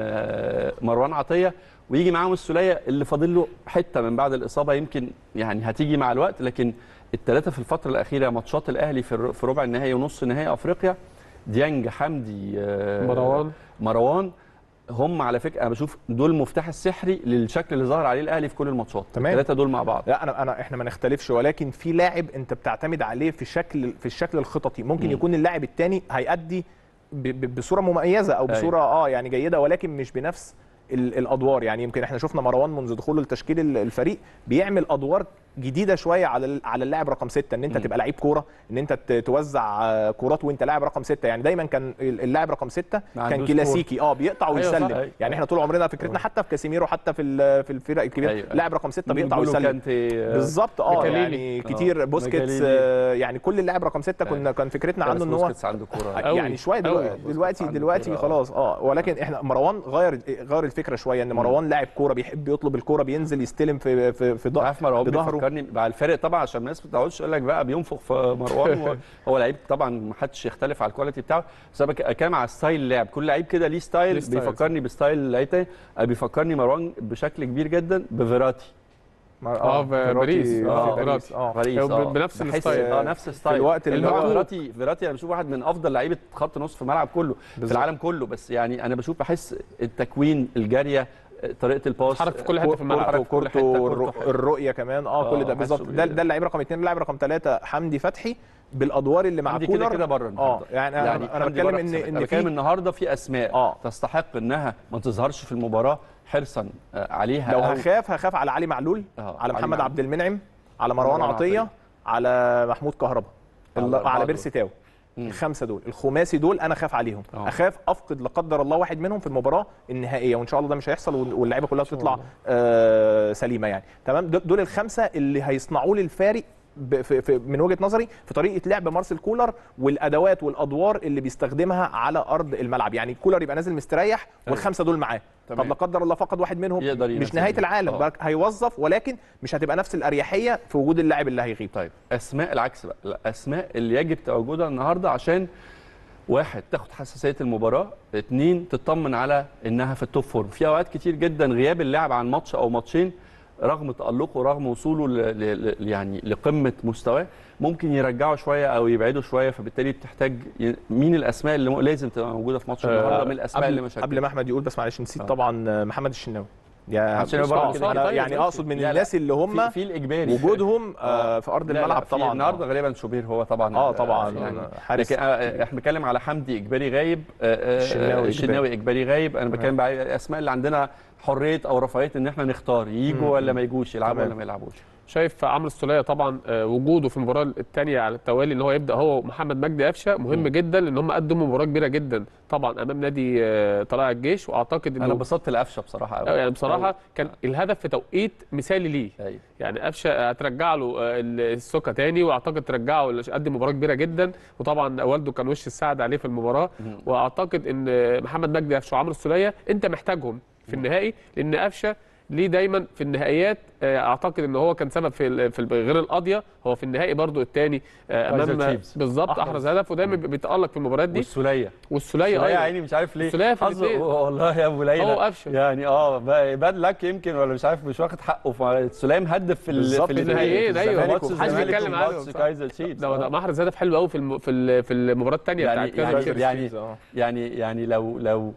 Speaker 1: آه، مروان عطيه ويجي معاهم السوليه اللي فاضل له حته من بعد الاصابه يمكن يعني هتيجي مع الوقت لكن الثلاثه في الفتره الاخيره ماتشات الاهلي في الر- في ربع النهائي ونص نهائي افريقيا ديانج حمدي آه،
Speaker 2: مروان
Speaker 1: مروان هم على فكره انا بشوف دول المفتاح السحري للشكل اللي ظهر عليه الاهلي في كل الماتشات
Speaker 3: تمام.
Speaker 1: الثلاثه دول مع بعض
Speaker 3: لا انا انا احنا ما نختلفش ولكن في لاعب انت بتعتمد عليه في شكل في الشكل الخططي ممكن
Speaker 1: مم.
Speaker 3: يكون اللاعب الثاني هيأدي ب- ب- بصوره مميزه او
Speaker 1: أيوة.
Speaker 3: بصوره اه يعني جيده ولكن مش بنفس ال- الادوار يعني يمكن احنا شفنا مروان منذ دخوله لتشكيل ال- الفريق بيعمل ادوار جديده شويه على ال- على اللاعب رقم ستة ان انت
Speaker 1: مم.
Speaker 3: تبقى لعيب كوره ان انت ت- توزع آه، كورات وانت لاعب رقم ستة يعني دايما كان ال- اللاعب رقم ستة
Speaker 1: ما
Speaker 3: كان
Speaker 1: عندوش
Speaker 3: كلاسيكي اه بيقطع
Speaker 2: أيوة صح.
Speaker 3: ويسلم
Speaker 1: أيوة.
Speaker 3: يعني احنا طول عمرنا فكرتنا حتى في كاسيميرو حتى في ال- في الفرق الكبيره
Speaker 1: أيوة.
Speaker 3: لاعب رقم ستة بيقطع
Speaker 1: نقولوا
Speaker 3: ويسلم
Speaker 1: كانتي، آه،
Speaker 3: بالظبط اه
Speaker 2: ميكاليلي.
Speaker 3: يعني
Speaker 1: آه،
Speaker 3: كتير بوسكيتس
Speaker 1: ميكاليلي.
Speaker 3: آه، يعني كل اللاعب رقم ستة كنا كان فكرتنا عنه ان هو
Speaker 1: بوسكيتس عنده كوره
Speaker 2: أوي.
Speaker 3: يعني شويه
Speaker 2: أوي.
Speaker 3: دلوقتي
Speaker 1: بوسكيتس
Speaker 3: دلوقتي,
Speaker 1: عنده
Speaker 3: دلوقتي
Speaker 1: كورة.
Speaker 3: خلاص اه ولكن احنا مروان غير غير الفكره شويه ان مروان لاعب كوره بيحب يطلب الكوره بينزل يستلم في في في ض-
Speaker 1: عارف مروان
Speaker 3: بظهره.
Speaker 1: بيفكرني مع الفرق طبعا عشان الناس ما تقعدش تقول لك بقى بينفخ في مروان هو- هو لعيب طبعا ما حدش يختلف على الكواليتي بتاعه بس انا بك- بتكلم على ستايل اللعب كل لعيب كده ليه ستايل
Speaker 2: ليه ستايل،
Speaker 1: بيفكرني بستايل لعيب تاني آه، بيفكرني مروان بشكل كبير جدا بفيراتي
Speaker 3: ما-
Speaker 2: آه، في
Speaker 3: فيراتي-
Speaker 2: باريس.
Speaker 3: آه،
Speaker 2: آه،
Speaker 3: باريس
Speaker 2: فيراتي.
Speaker 3: اه
Speaker 1: باريس
Speaker 2: هو
Speaker 1: آه.
Speaker 2: بنفس
Speaker 1: بحس-
Speaker 2: الستايل.
Speaker 1: اه نفس الستايل
Speaker 3: الوقت اللي
Speaker 1: اللي هو
Speaker 2: هو-
Speaker 1: فيراتي فيراتي انا بشوف واحد من افضل لعيبه خط نص في الملعب كله في
Speaker 3: بالظبط.
Speaker 1: العالم كله بس يعني انا بشوف بحس التكوين الجاريه طريقه الباس
Speaker 2: بيتحرك في كل حته في الملعب
Speaker 1: حركة
Speaker 3: كورته
Speaker 1: في كل حتة،
Speaker 3: كورته
Speaker 1: كورته
Speaker 3: الرؤ-
Speaker 1: حلو.
Speaker 3: الرؤيه كمان اه
Speaker 1: آه،
Speaker 3: كل ده
Speaker 1: حاسه
Speaker 3: بالظبط ده
Speaker 1: بي-
Speaker 3: ده اللاعب رقم اثنين اللاعب رقم ثلاثه حمدي فتحي بالادوار اللي مع
Speaker 1: حمدي كده
Speaker 3: كولر
Speaker 1: كده بره
Speaker 3: اه
Speaker 1: النهارده
Speaker 3: يعني انا
Speaker 1: يعني
Speaker 3: انا
Speaker 1: حمدي
Speaker 3: بتكلم
Speaker 1: بره
Speaker 3: ان
Speaker 1: حسابات.
Speaker 3: ان
Speaker 1: انا بتكلم
Speaker 3: في
Speaker 1: النهارده في اسماء
Speaker 3: آه.
Speaker 1: تستحق انها ما تظهرش في المباراه حرصا آه، عليها
Speaker 3: لو
Speaker 1: أو
Speaker 3: هخاف هخاف على علي معلول
Speaker 1: آه،
Speaker 3: على
Speaker 1: علي
Speaker 3: محمد
Speaker 1: معلول.
Speaker 3: عبد المنعم على مروان
Speaker 1: مروان
Speaker 3: عطيه
Speaker 1: عطية.
Speaker 3: على محمود كهربا
Speaker 1: على
Speaker 3: ال-
Speaker 1: الأربعة
Speaker 3: على
Speaker 1: دول.
Speaker 3: بيرسي تاو
Speaker 1: مم.
Speaker 3: الخمسه دول الخماسي دول انا خاف عليهم
Speaker 1: آه.
Speaker 3: اخاف افقد لا قدر الله واحد منهم في المباراه النهائيه وان شاء الله ده مش هيحصل وال- واللعيبه كلها تطلع آه سليمه يعني تمام دول دول الخمسه اللي هيصنعوا لي الفارق ب- في في من وجهه نظري في طريقه لعب مارسيل كولر والادوات والادوار اللي بيستخدمها على ارض الملعب يعني كولر يبقى نازل مستريح والخمسه دول معاه
Speaker 1: تمام.
Speaker 3: طب لا قدر الله فقد واحد منهم
Speaker 1: يقدر
Speaker 3: مش
Speaker 1: ينزل.
Speaker 3: نهايه العالم
Speaker 1: آه.
Speaker 3: بقى هيوظف ولكن مش هتبقى نفس الاريحيه في وجود اللاعب اللي هيغيب
Speaker 1: طيب اسماء العكس بقى الاسماء اللي يجب تواجدها النهارده عشان واحد تاخد حساسيه المباراه اتنين تطمن على انها في التوب فورم في اوقات كتير جدا غياب اللاعب عن ماتش او ماتشين رغم تالقه رغم وصوله ل... ل... ل- يعني لقمه مستواه ممكن يرجعه شويه او يبعده شويه فبالتالي بتحتاج ي... مين الاسماء اللي م... لازم تبقى موجوده في ماتش
Speaker 3: آه،
Speaker 1: النهارده من الاسماء اللي
Speaker 3: قبل,
Speaker 1: مش
Speaker 3: قبل ما احمد يقول بس معلش نسيت
Speaker 1: آه.
Speaker 3: طبعا محمد الشناوي يا
Speaker 1: عشان
Speaker 3: بص-
Speaker 1: برضه
Speaker 3: آه،
Speaker 1: كده
Speaker 3: أنا
Speaker 2: طيب،
Speaker 3: يعني
Speaker 2: ماشي.
Speaker 3: اقصد من
Speaker 1: لا، لا.
Speaker 3: الناس اللي هم
Speaker 1: في, في الاجباري
Speaker 3: وجودهم آه، في ارض
Speaker 1: لا، لا،
Speaker 3: الملعب
Speaker 1: في
Speaker 3: طبعا
Speaker 1: النهارده غالبا شوبير هو طبعا
Speaker 3: اه
Speaker 1: ال-
Speaker 3: طبعا
Speaker 1: يعني
Speaker 3: حارس
Speaker 1: لكن آه، احنا بنتكلم على حمدي اجباري غايب آه، آه،
Speaker 3: الشناوي
Speaker 1: الشناوي اجباري غايب انا بتكلم بقى على الاسماء اللي عندنا حريه او رفاهيه ان احنا نختار يجوا
Speaker 3: مم.
Speaker 1: ولا ما يجوش يلعبوا
Speaker 3: تمام.
Speaker 1: ولا ما يلعبوش
Speaker 2: شايف عمرو السوليه طبعا آه، وجوده في المباراه الثانيه على التوالي ان هو يبدا هو ومحمد مجدي قفشه مهم
Speaker 1: مم.
Speaker 2: جدا لان هم قدموا مباراه كبيره جدا طبعا امام نادي آه، طلائع الجيش واعتقد
Speaker 1: انا
Speaker 2: انه
Speaker 1: انبسطت لقفشه بصراحه قوي
Speaker 2: يعني بصراحه كان الهدف في توقيت مثالي ليه
Speaker 1: ايوه
Speaker 2: يعني قفشه هترجع له آه، السكه تاني واعتقد ترجعه قدم مباراه كبيره جدا وطبعا والده كان وش السعد عليه في المباراه
Speaker 1: مم.
Speaker 2: واعتقد ان محمد مجدي قفشه وعمرو السوليه انت محتاجهم في النهائي لان قفشه ليه دايما في النهائيات آه، اعتقد ان هو كان سبب في ال- في ال- غير القاضيه هو في النهائي برضو الثاني
Speaker 1: كايزر
Speaker 2: امام
Speaker 1: تشيفز.
Speaker 2: بالظبط
Speaker 3: أحرز.
Speaker 2: احرز هدف ودايما بيتالق في المباريات دي
Speaker 1: والسوليه
Speaker 2: والسوليه
Speaker 1: السوليه يا
Speaker 2: ايوه
Speaker 1: عيني مش عارف ليه
Speaker 2: السولية في
Speaker 1: حظه-
Speaker 2: الاتنين.
Speaker 1: والله يا ابو ليلى
Speaker 2: هو وقفشه
Speaker 1: يعني اه باد لك يمكن ولا مش عارف مش واخد حقه فالسوليه مهدف في ال-
Speaker 3: بالظبط،
Speaker 1: في ال-
Speaker 2: النهائيين،
Speaker 1: في
Speaker 2: أيوة.
Speaker 1: الزمالك
Speaker 3: محدش
Speaker 1: وفي الزمالك
Speaker 2: بيتكلم
Speaker 1: وماتش
Speaker 2: عنهم، صح.
Speaker 1: كايزر تشيفز
Speaker 2: ده ده
Speaker 1: آه.
Speaker 2: محرز هدف حلو قوي في الم- في ال- في المباراه الثانيه
Speaker 1: يعني-
Speaker 2: بتاعت
Speaker 1: يعني-
Speaker 2: كايزر
Speaker 1: يعني-
Speaker 2: تشيفز.
Speaker 3: آه.
Speaker 1: يعني يعني لو لو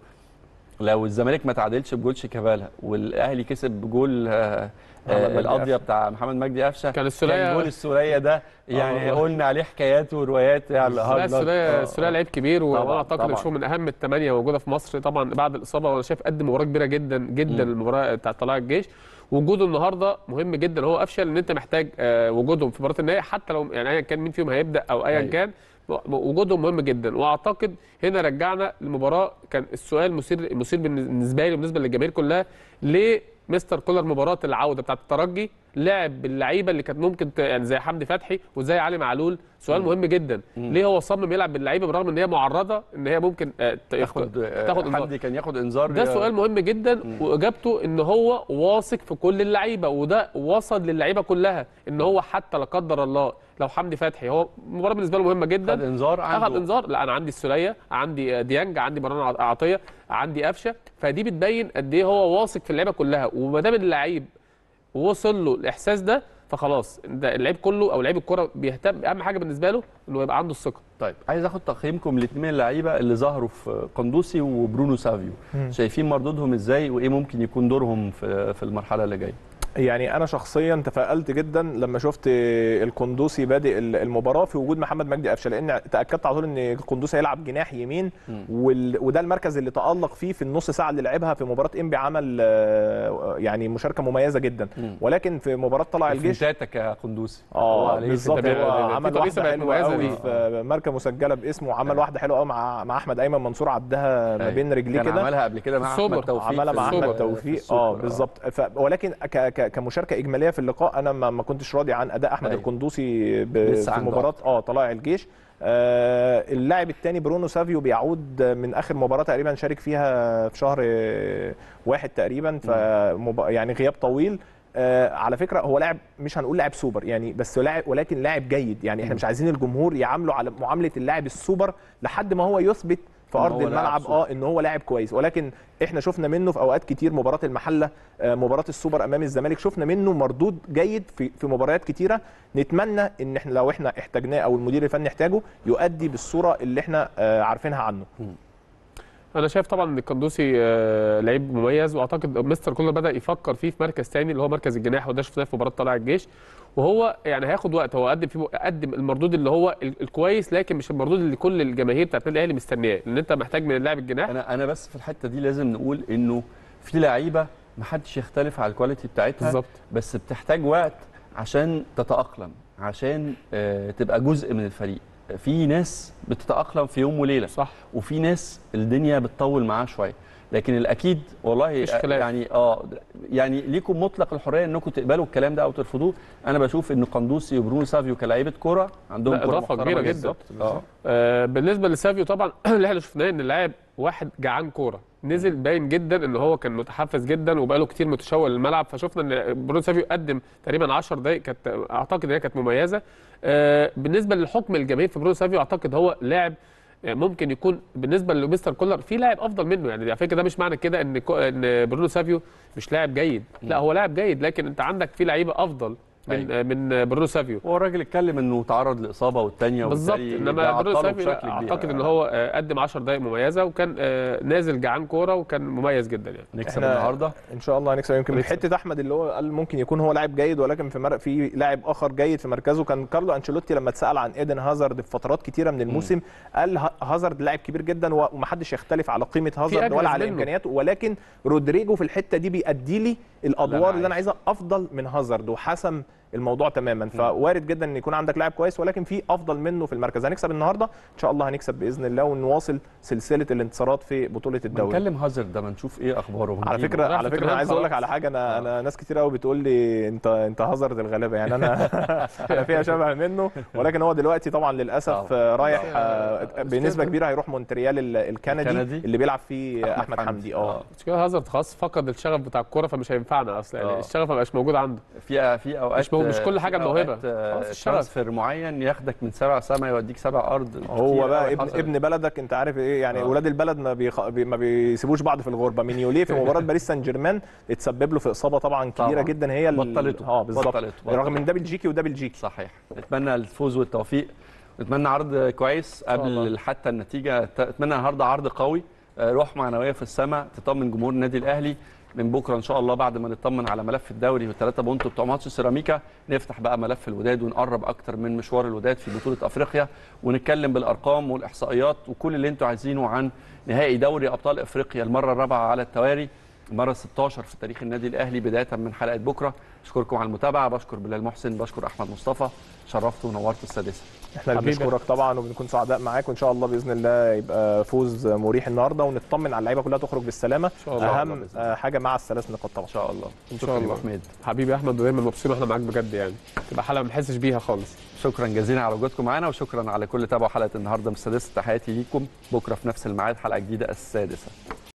Speaker 1: لو الزمالك ما تعادلش بجول شيكابالا والاهلي كسب بجول آه،
Speaker 3: محمد
Speaker 1: آه،
Speaker 3: مجدي
Speaker 1: القضيه
Speaker 3: قفشة.
Speaker 1: بتاع محمد مجدي قفشه
Speaker 2: كان السولية-
Speaker 1: كان جول السوليه ده يعني
Speaker 2: والله.
Speaker 1: قلنا عليه حكايات وروايات يعني
Speaker 2: لا
Speaker 1: هارد لك.
Speaker 2: السوليه
Speaker 1: آه،
Speaker 2: السوليه لعيب كبير
Speaker 1: طبعاً،
Speaker 2: وانا اعتقد
Speaker 1: طبعاً.
Speaker 2: ان هو من اهم الثمانيه موجوده في مصر طبعا بعد الاصابه وانا شايف قدم مباراه كبيره جدا جدا
Speaker 1: مم.
Speaker 2: المباراه بتاعت طلائع الجيش وجوده النهارده مهم جدا هو افشل ان انت محتاج آه، وجودهم في مباراه النهائي حتى لو يعني ايا كان مين فيهم هيبدا او ايا
Speaker 1: أيوة.
Speaker 2: كان م- وجودهم مهم جدا واعتقد هنا رجعنا لمباراه كان السؤال مثير مثير بالنسبه لي وبالنسبه للجماهير كلها ليه مستر كولر مباراه العوده بتاعت الترجي لعب باللعيبه اللي كانت ممكن ت... يعني زي حمدي فتحي وزي علي معلول سؤال
Speaker 1: مم.
Speaker 2: مهم جدا
Speaker 1: مم.
Speaker 2: ليه هو صمم يلعب باللعيبه برغم ان هي معرضه ان هي ممكن آه، ت-
Speaker 1: تاخد آه،
Speaker 2: تاخد انذار
Speaker 1: حمدي كان ياخد انذار
Speaker 2: ده سؤال مهم جدا
Speaker 1: مم.
Speaker 2: واجابته ان هو واثق في كل اللعيبه وده وصل للعيبه كلها ان هو حتى لا قدر الله لو حمدي فتحي هو المباراه بالنسبه له مهمه
Speaker 1: خد
Speaker 2: جدا
Speaker 1: انذار
Speaker 2: اخذ
Speaker 1: عنده
Speaker 2: انذار لا انا عندي السوليه عندي آه، ديانج عندي مروان عطيه عندي قفشه فدي بتبين قد ايه هو واثق في اللعيبه كلها وما دام اللعيب وصل له الاحساس ده فخلاص ده اللعيب كله او لعيب الكره بيهتم اهم حاجه بالنسبه له انه يبقى عنده الثقه
Speaker 1: طيب عايز اخد تقييمكم الاثنين اللعيبه اللي ظهروا في قندوسي وبرونو سافيو
Speaker 3: مم.
Speaker 1: شايفين مردودهم ازاي وايه ممكن يكون دورهم في في المرحله اللي جايه
Speaker 3: يعني انا شخصيا تفائلت جدا لما شفت القندوسي بادئ المباراه في وجود محمد مجدي قفشه لان تاكدت على طول ان القندوسي هيلعب جناح يمين
Speaker 1: مم.
Speaker 3: وال... وده المركز اللي تالق فيه في النص ساعه اللي لعبها في مباراه انبي عمل آه، يعني مشاركه مميزه جدا
Speaker 1: مم.
Speaker 3: ولكن في مباراه طلع الجيش
Speaker 1: فنتاتك يا قندوسي الله
Speaker 3: اه
Speaker 1: عليك.
Speaker 3: بالظبط
Speaker 1: أنت
Speaker 2: ده-
Speaker 3: هو
Speaker 2: ده- ده-
Speaker 3: عمل
Speaker 2: في تقيسة
Speaker 3: واحده
Speaker 2: بقت
Speaker 3: حلوه
Speaker 2: مميزة
Speaker 3: قوي
Speaker 2: دي.
Speaker 3: في ماركه مسجله باسمه وعمل
Speaker 1: أيوة.
Speaker 3: واحده حلوه قوي مع مع احمد ايمن منصور عدها ما
Speaker 1: أيوة.
Speaker 3: بين رجليه
Speaker 1: كان
Speaker 3: كده
Speaker 1: عملها قبل كده مع
Speaker 2: السوبر.
Speaker 1: احمد توفيق
Speaker 3: عملها
Speaker 1: في
Speaker 3: مع
Speaker 1: السوبر.
Speaker 3: احمد
Speaker 1: في
Speaker 3: توفيق
Speaker 1: السوبر.
Speaker 3: اه بالظبط ف... ولكن ك... ك... كمشاركه اجماليه في اللقاء انا ما, ما كنتش راضي عن اداء احمد
Speaker 1: أيوة.
Speaker 3: القندوسي ب...
Speaker 1: لسه
Speaker 3: في
Speaker 1: عنده
Speaker 3: مباراه اه طلائع الجيش آه اللاعب الثاني برونو سافيو بيعود من اخر مباراه تقريبا شارك فيها في شهر آه، واحد تقريبا ف يعني غياب طويل آه على فكره هو لاعب مش هنقول لاعب سوبر يعني بس لاعب ولكن لاعب جيد يعني احنا مش عايزين الجمهور يعامله على معامله اللاعب السوبر لحد ما هو يثبت في
Speaker 1: إن
Speaker 3: ارض
Speaker 1: هو لاعب
Speaker 3: الملعب
Speaker 1: سوبر.
Speaker 3: اه ان هو لاعب كويس ولكن احنا شفنا منه في اوقات كتير مباراه المحله آه، مباراه السوبر امام الزمالك شفنا منه مردود جيد في في مباريات كتيره نتمنى ان احنا لو احنا احتاجناه او المدير الفني احتاجه يؤدي بالصوره اللي احنا آه، عارفينها عنه
Speaker 2: انا شايف طبعا ان القندوسي آه، لعيب مميز واعتقد مستر كولر بدا يفكر فيه في مركز تاني اللي هو مركز الجناح وده شفناه في مباراه طلائع الجيش وهو يعني هياخد وقت هو قدم فيه قدم المردود اللي هو ال- الكويس لكن مش المردود اللي كل الجماهير بتاعت النادي الاهلي مستنياه لان انت محتاج من اللاعب الجناح
Speaker 1: انا انا بس في الحته دي لازم نقول انه في لعيبه ما حدش يختلف على الكواليتي بتاعتها
Speaker 2: بالظبط
Speaker 1: بس بتحتاج وقت عشان تتاقلم عشان آه، تبقى جزء من الفريق في ناس بتتاقلم في يوم وليله
Speaker 2: صح
Speaker 1: وفي ناس الدنيا بتطول معاه شويه لكن الاكيد والله
Speaker 2: مفيش خلاف.
Speaker 1: يعني اه يعني ليكم مطلق الحريه انكم تقبلوا الكلام ده او ترفضوه انا بشوف ان قندوسي وبرونو سافيو كلاعيبه كوره عندهم
Speaker 2: لا،
Speaker 1: كوره
Speaker 2: إضافة
Speaker 1: محترمة
Speaker 2: كبيرة
Speaker 1: جدا
Speaker 2: جدا.
Speaker 1: اه
Speaker 2: آه، بالنسبه لسافيو طبعا اللي احنا شفناه ان اللاعب واحد جعان كوره نزل باين جدا ان هو كان متحفز جدا وبقاله كتير متشوق للملعب فشفنا ان برونو سافيو قدم تقريبا 10 دقائق كانت اعتقد ان هي كانت مميزه آه، بالنسبه للحكم الجماهير في برونو سافيو اعتقد هو لاعب ممكن يكون بالنسبه لمستر كولر في لاعب افضل منه يعني على فكره ده مش معنى كده ان كو- ان برونو سافيو مش لاعب جيد لا هو لاعب جيد لكن انت عندك في لعيبه افضل من من برونو سافيو
Speaker 1: هو الراجل اتكلم انه تعرض لاصابه والثانيه
Speaker 2: بالظبط انما برونو سافيو لا، اعتقد ان هو آه، قدم 10 دقائق مميزه وكان آه، نازل جعان كوره وكان مميز جدا يعني
Speaker 1: نكسب
Speaker 3: إحنا-
Speaker 1: النهارده
Speaker 3: ان شاء الله هنكسب يمكن
Speaker 2: هنكسب.
Speaker 3: حته احمد اللي هو قال ممكن يكون هو لاعب جيد ولكن في مر... في لاعب اخر جيد في مركزه كان كارلو انشيلوتي لما اتسال عن ايدن هازارد في فترات كتيره من الموسم قال ه- هازارد لاعب كبير جدا و- ومحدش يختلف على قيمه هازارد
Speaker 2: أجهز
Speaker 3: ولا على
Speaker 2: منه.
Speaker 3: امكانياته ولكن رودريجو في الحته دي بيأدي لي الادوار اللي انا عايزها افضل من هازارد وحسم الموضوع تماما فوارد جدا ان يكون عندك لاعب كويس ولكن في افضل منه في المركز هنكسب النهارده ان شاء الله هنكسب باذن الله ونواصل سلسله الانتصارات في بطوله الدوري
Speaker 1: بنتكلم هازارد ده ما نشوف ايه اخباره
Speaker 3: على
Speaker 1: ونجيبه.
Speaker 3: فكره
Speaker 2: راح
Speaker 3: على
Speaker 2: في
Speaker 3: فكره انا
Speaker 2: توتنهام
Speaker 3: عايز اقول لك
Speaker 2: خلاص.
Speaker 3: على حاجه انا انا ناس كتير قوي بتقول لي انت انت هازارد الغلابه يعني انا انا فيها شبه منه ولكن هو دلوقتي طبعا للاسف
Speaker 1: طبعاً.
Speaker 3: رايح
Speaker 2: طبعاً.
Speaker 3: آه، بنسبه كبيره هيروح مونتريال ال- الكندي
Speaker 1: الكندي.
Speaker 3: اللي بيلعب فيه احمد حمدي اه
Speaker 2: مش كده هازارد خلاص فقد الشغف بتاع الكوره فمش هينفعنا اصلا يعني
Speaker 1: آه.
Speaker 2: الشغف ما بقاش موجود عنده
Speaker 1: في في اوقات
Speaker 2: مش مو- مش كل حاجة
Speaker 1: في
Speaker 2: الموهبة.
Speaker 1: أوقات، آه،
Speaker 2: خلاص الشغف.
Speaker 1: ترانسفير معين ياخدك من سبع سما يوديك سبع ارض
Speaker 3: هو
Speaker 1: كتير
Speaker 3: بقى
Speaker 1: أوي
Speaker 3: ابن
Speaker 1: حصلت.
Speaker 3: ابن بلدك انت عارف ايه يعني
Speaker 1: آه.
Speaker 3: اولاد البلد ما بيخ... بي- ما بيسيبوش بعض في الغربه مينيوليه في مباراه باريس سان جيرمان اتسبب له في اصابه طبعا كبيره
Speaker 1: طبعاً.
Speaker 3: جدا هي ال-
Speaker 1: بطلته.
Speaker 3: اه بالظبط
Speaker 1: بطلته.
Speaker 3: رغم ان ده بلجيكي وده بلجيكي
Speaker 1: صحيح نتمنى الفوز والتوفيق نتمنى عرض كويس
Speaker 2: الله.
Speaker 1: قبل حتى النتيجه ت- اتمنى النهارده عرض قوي آه، روح معنويه في السماء تطمن جمهور النادي الاهلي من بكره ان شاء الله بعد ما نطمن على ملف الدوري والثلاثه بونت بتوع ماتش سيراميكا نفتح بقى ملف الوداد ونقرب اكتر من مشوار الوداد في بطوله افريقيا ونتكلم بالارقام والاحصائيات وكل اللي انتوا عايزينه عن نهائي دوري ابطال افريقيا المره الرابعه على التوالي المره 16 في تاريخ النادي الاهلي بدايه من حلقه بكره اشكركم على المتابعه بشكر بلال محسن بشكر احمد مصطفى شرفت ونورت السادسه
Speaker 3: احنا اللي
Speaker 2: حبيبي.
Speaker 3: بنشكرك طبعا وبنكون سعداء معاك وان شاء الله باذن الله يبقى فوز مريح النهارده ونطمن على اللعيبه كلها تخرج بالسلامه
Speaker 2: ان شاء الله
Speaker 3: اهم آه، حاجه مع الثلاث نقاط طبعا
Speaker 1: ان شاء الله
Speaker 2: إن
Speaker 1: شكراً
Speaker 2: شاء
Speaker 1: يا
Speaker 2: الله.
Speaker 1: أبو حميد
Speaker 2: حبيبي احمد ودايما مبسوطين واحنا معاك بجد يعني تبقى حلقه ما نحسش بيها خالص
Speaker 1: شكرا جزيلا على وجودكم معانا وشكرا على كل تابعوا حلقه النهارده من السادسه تحياتي ليكم بكره في نفس الميعاد حلقه جديده السادسه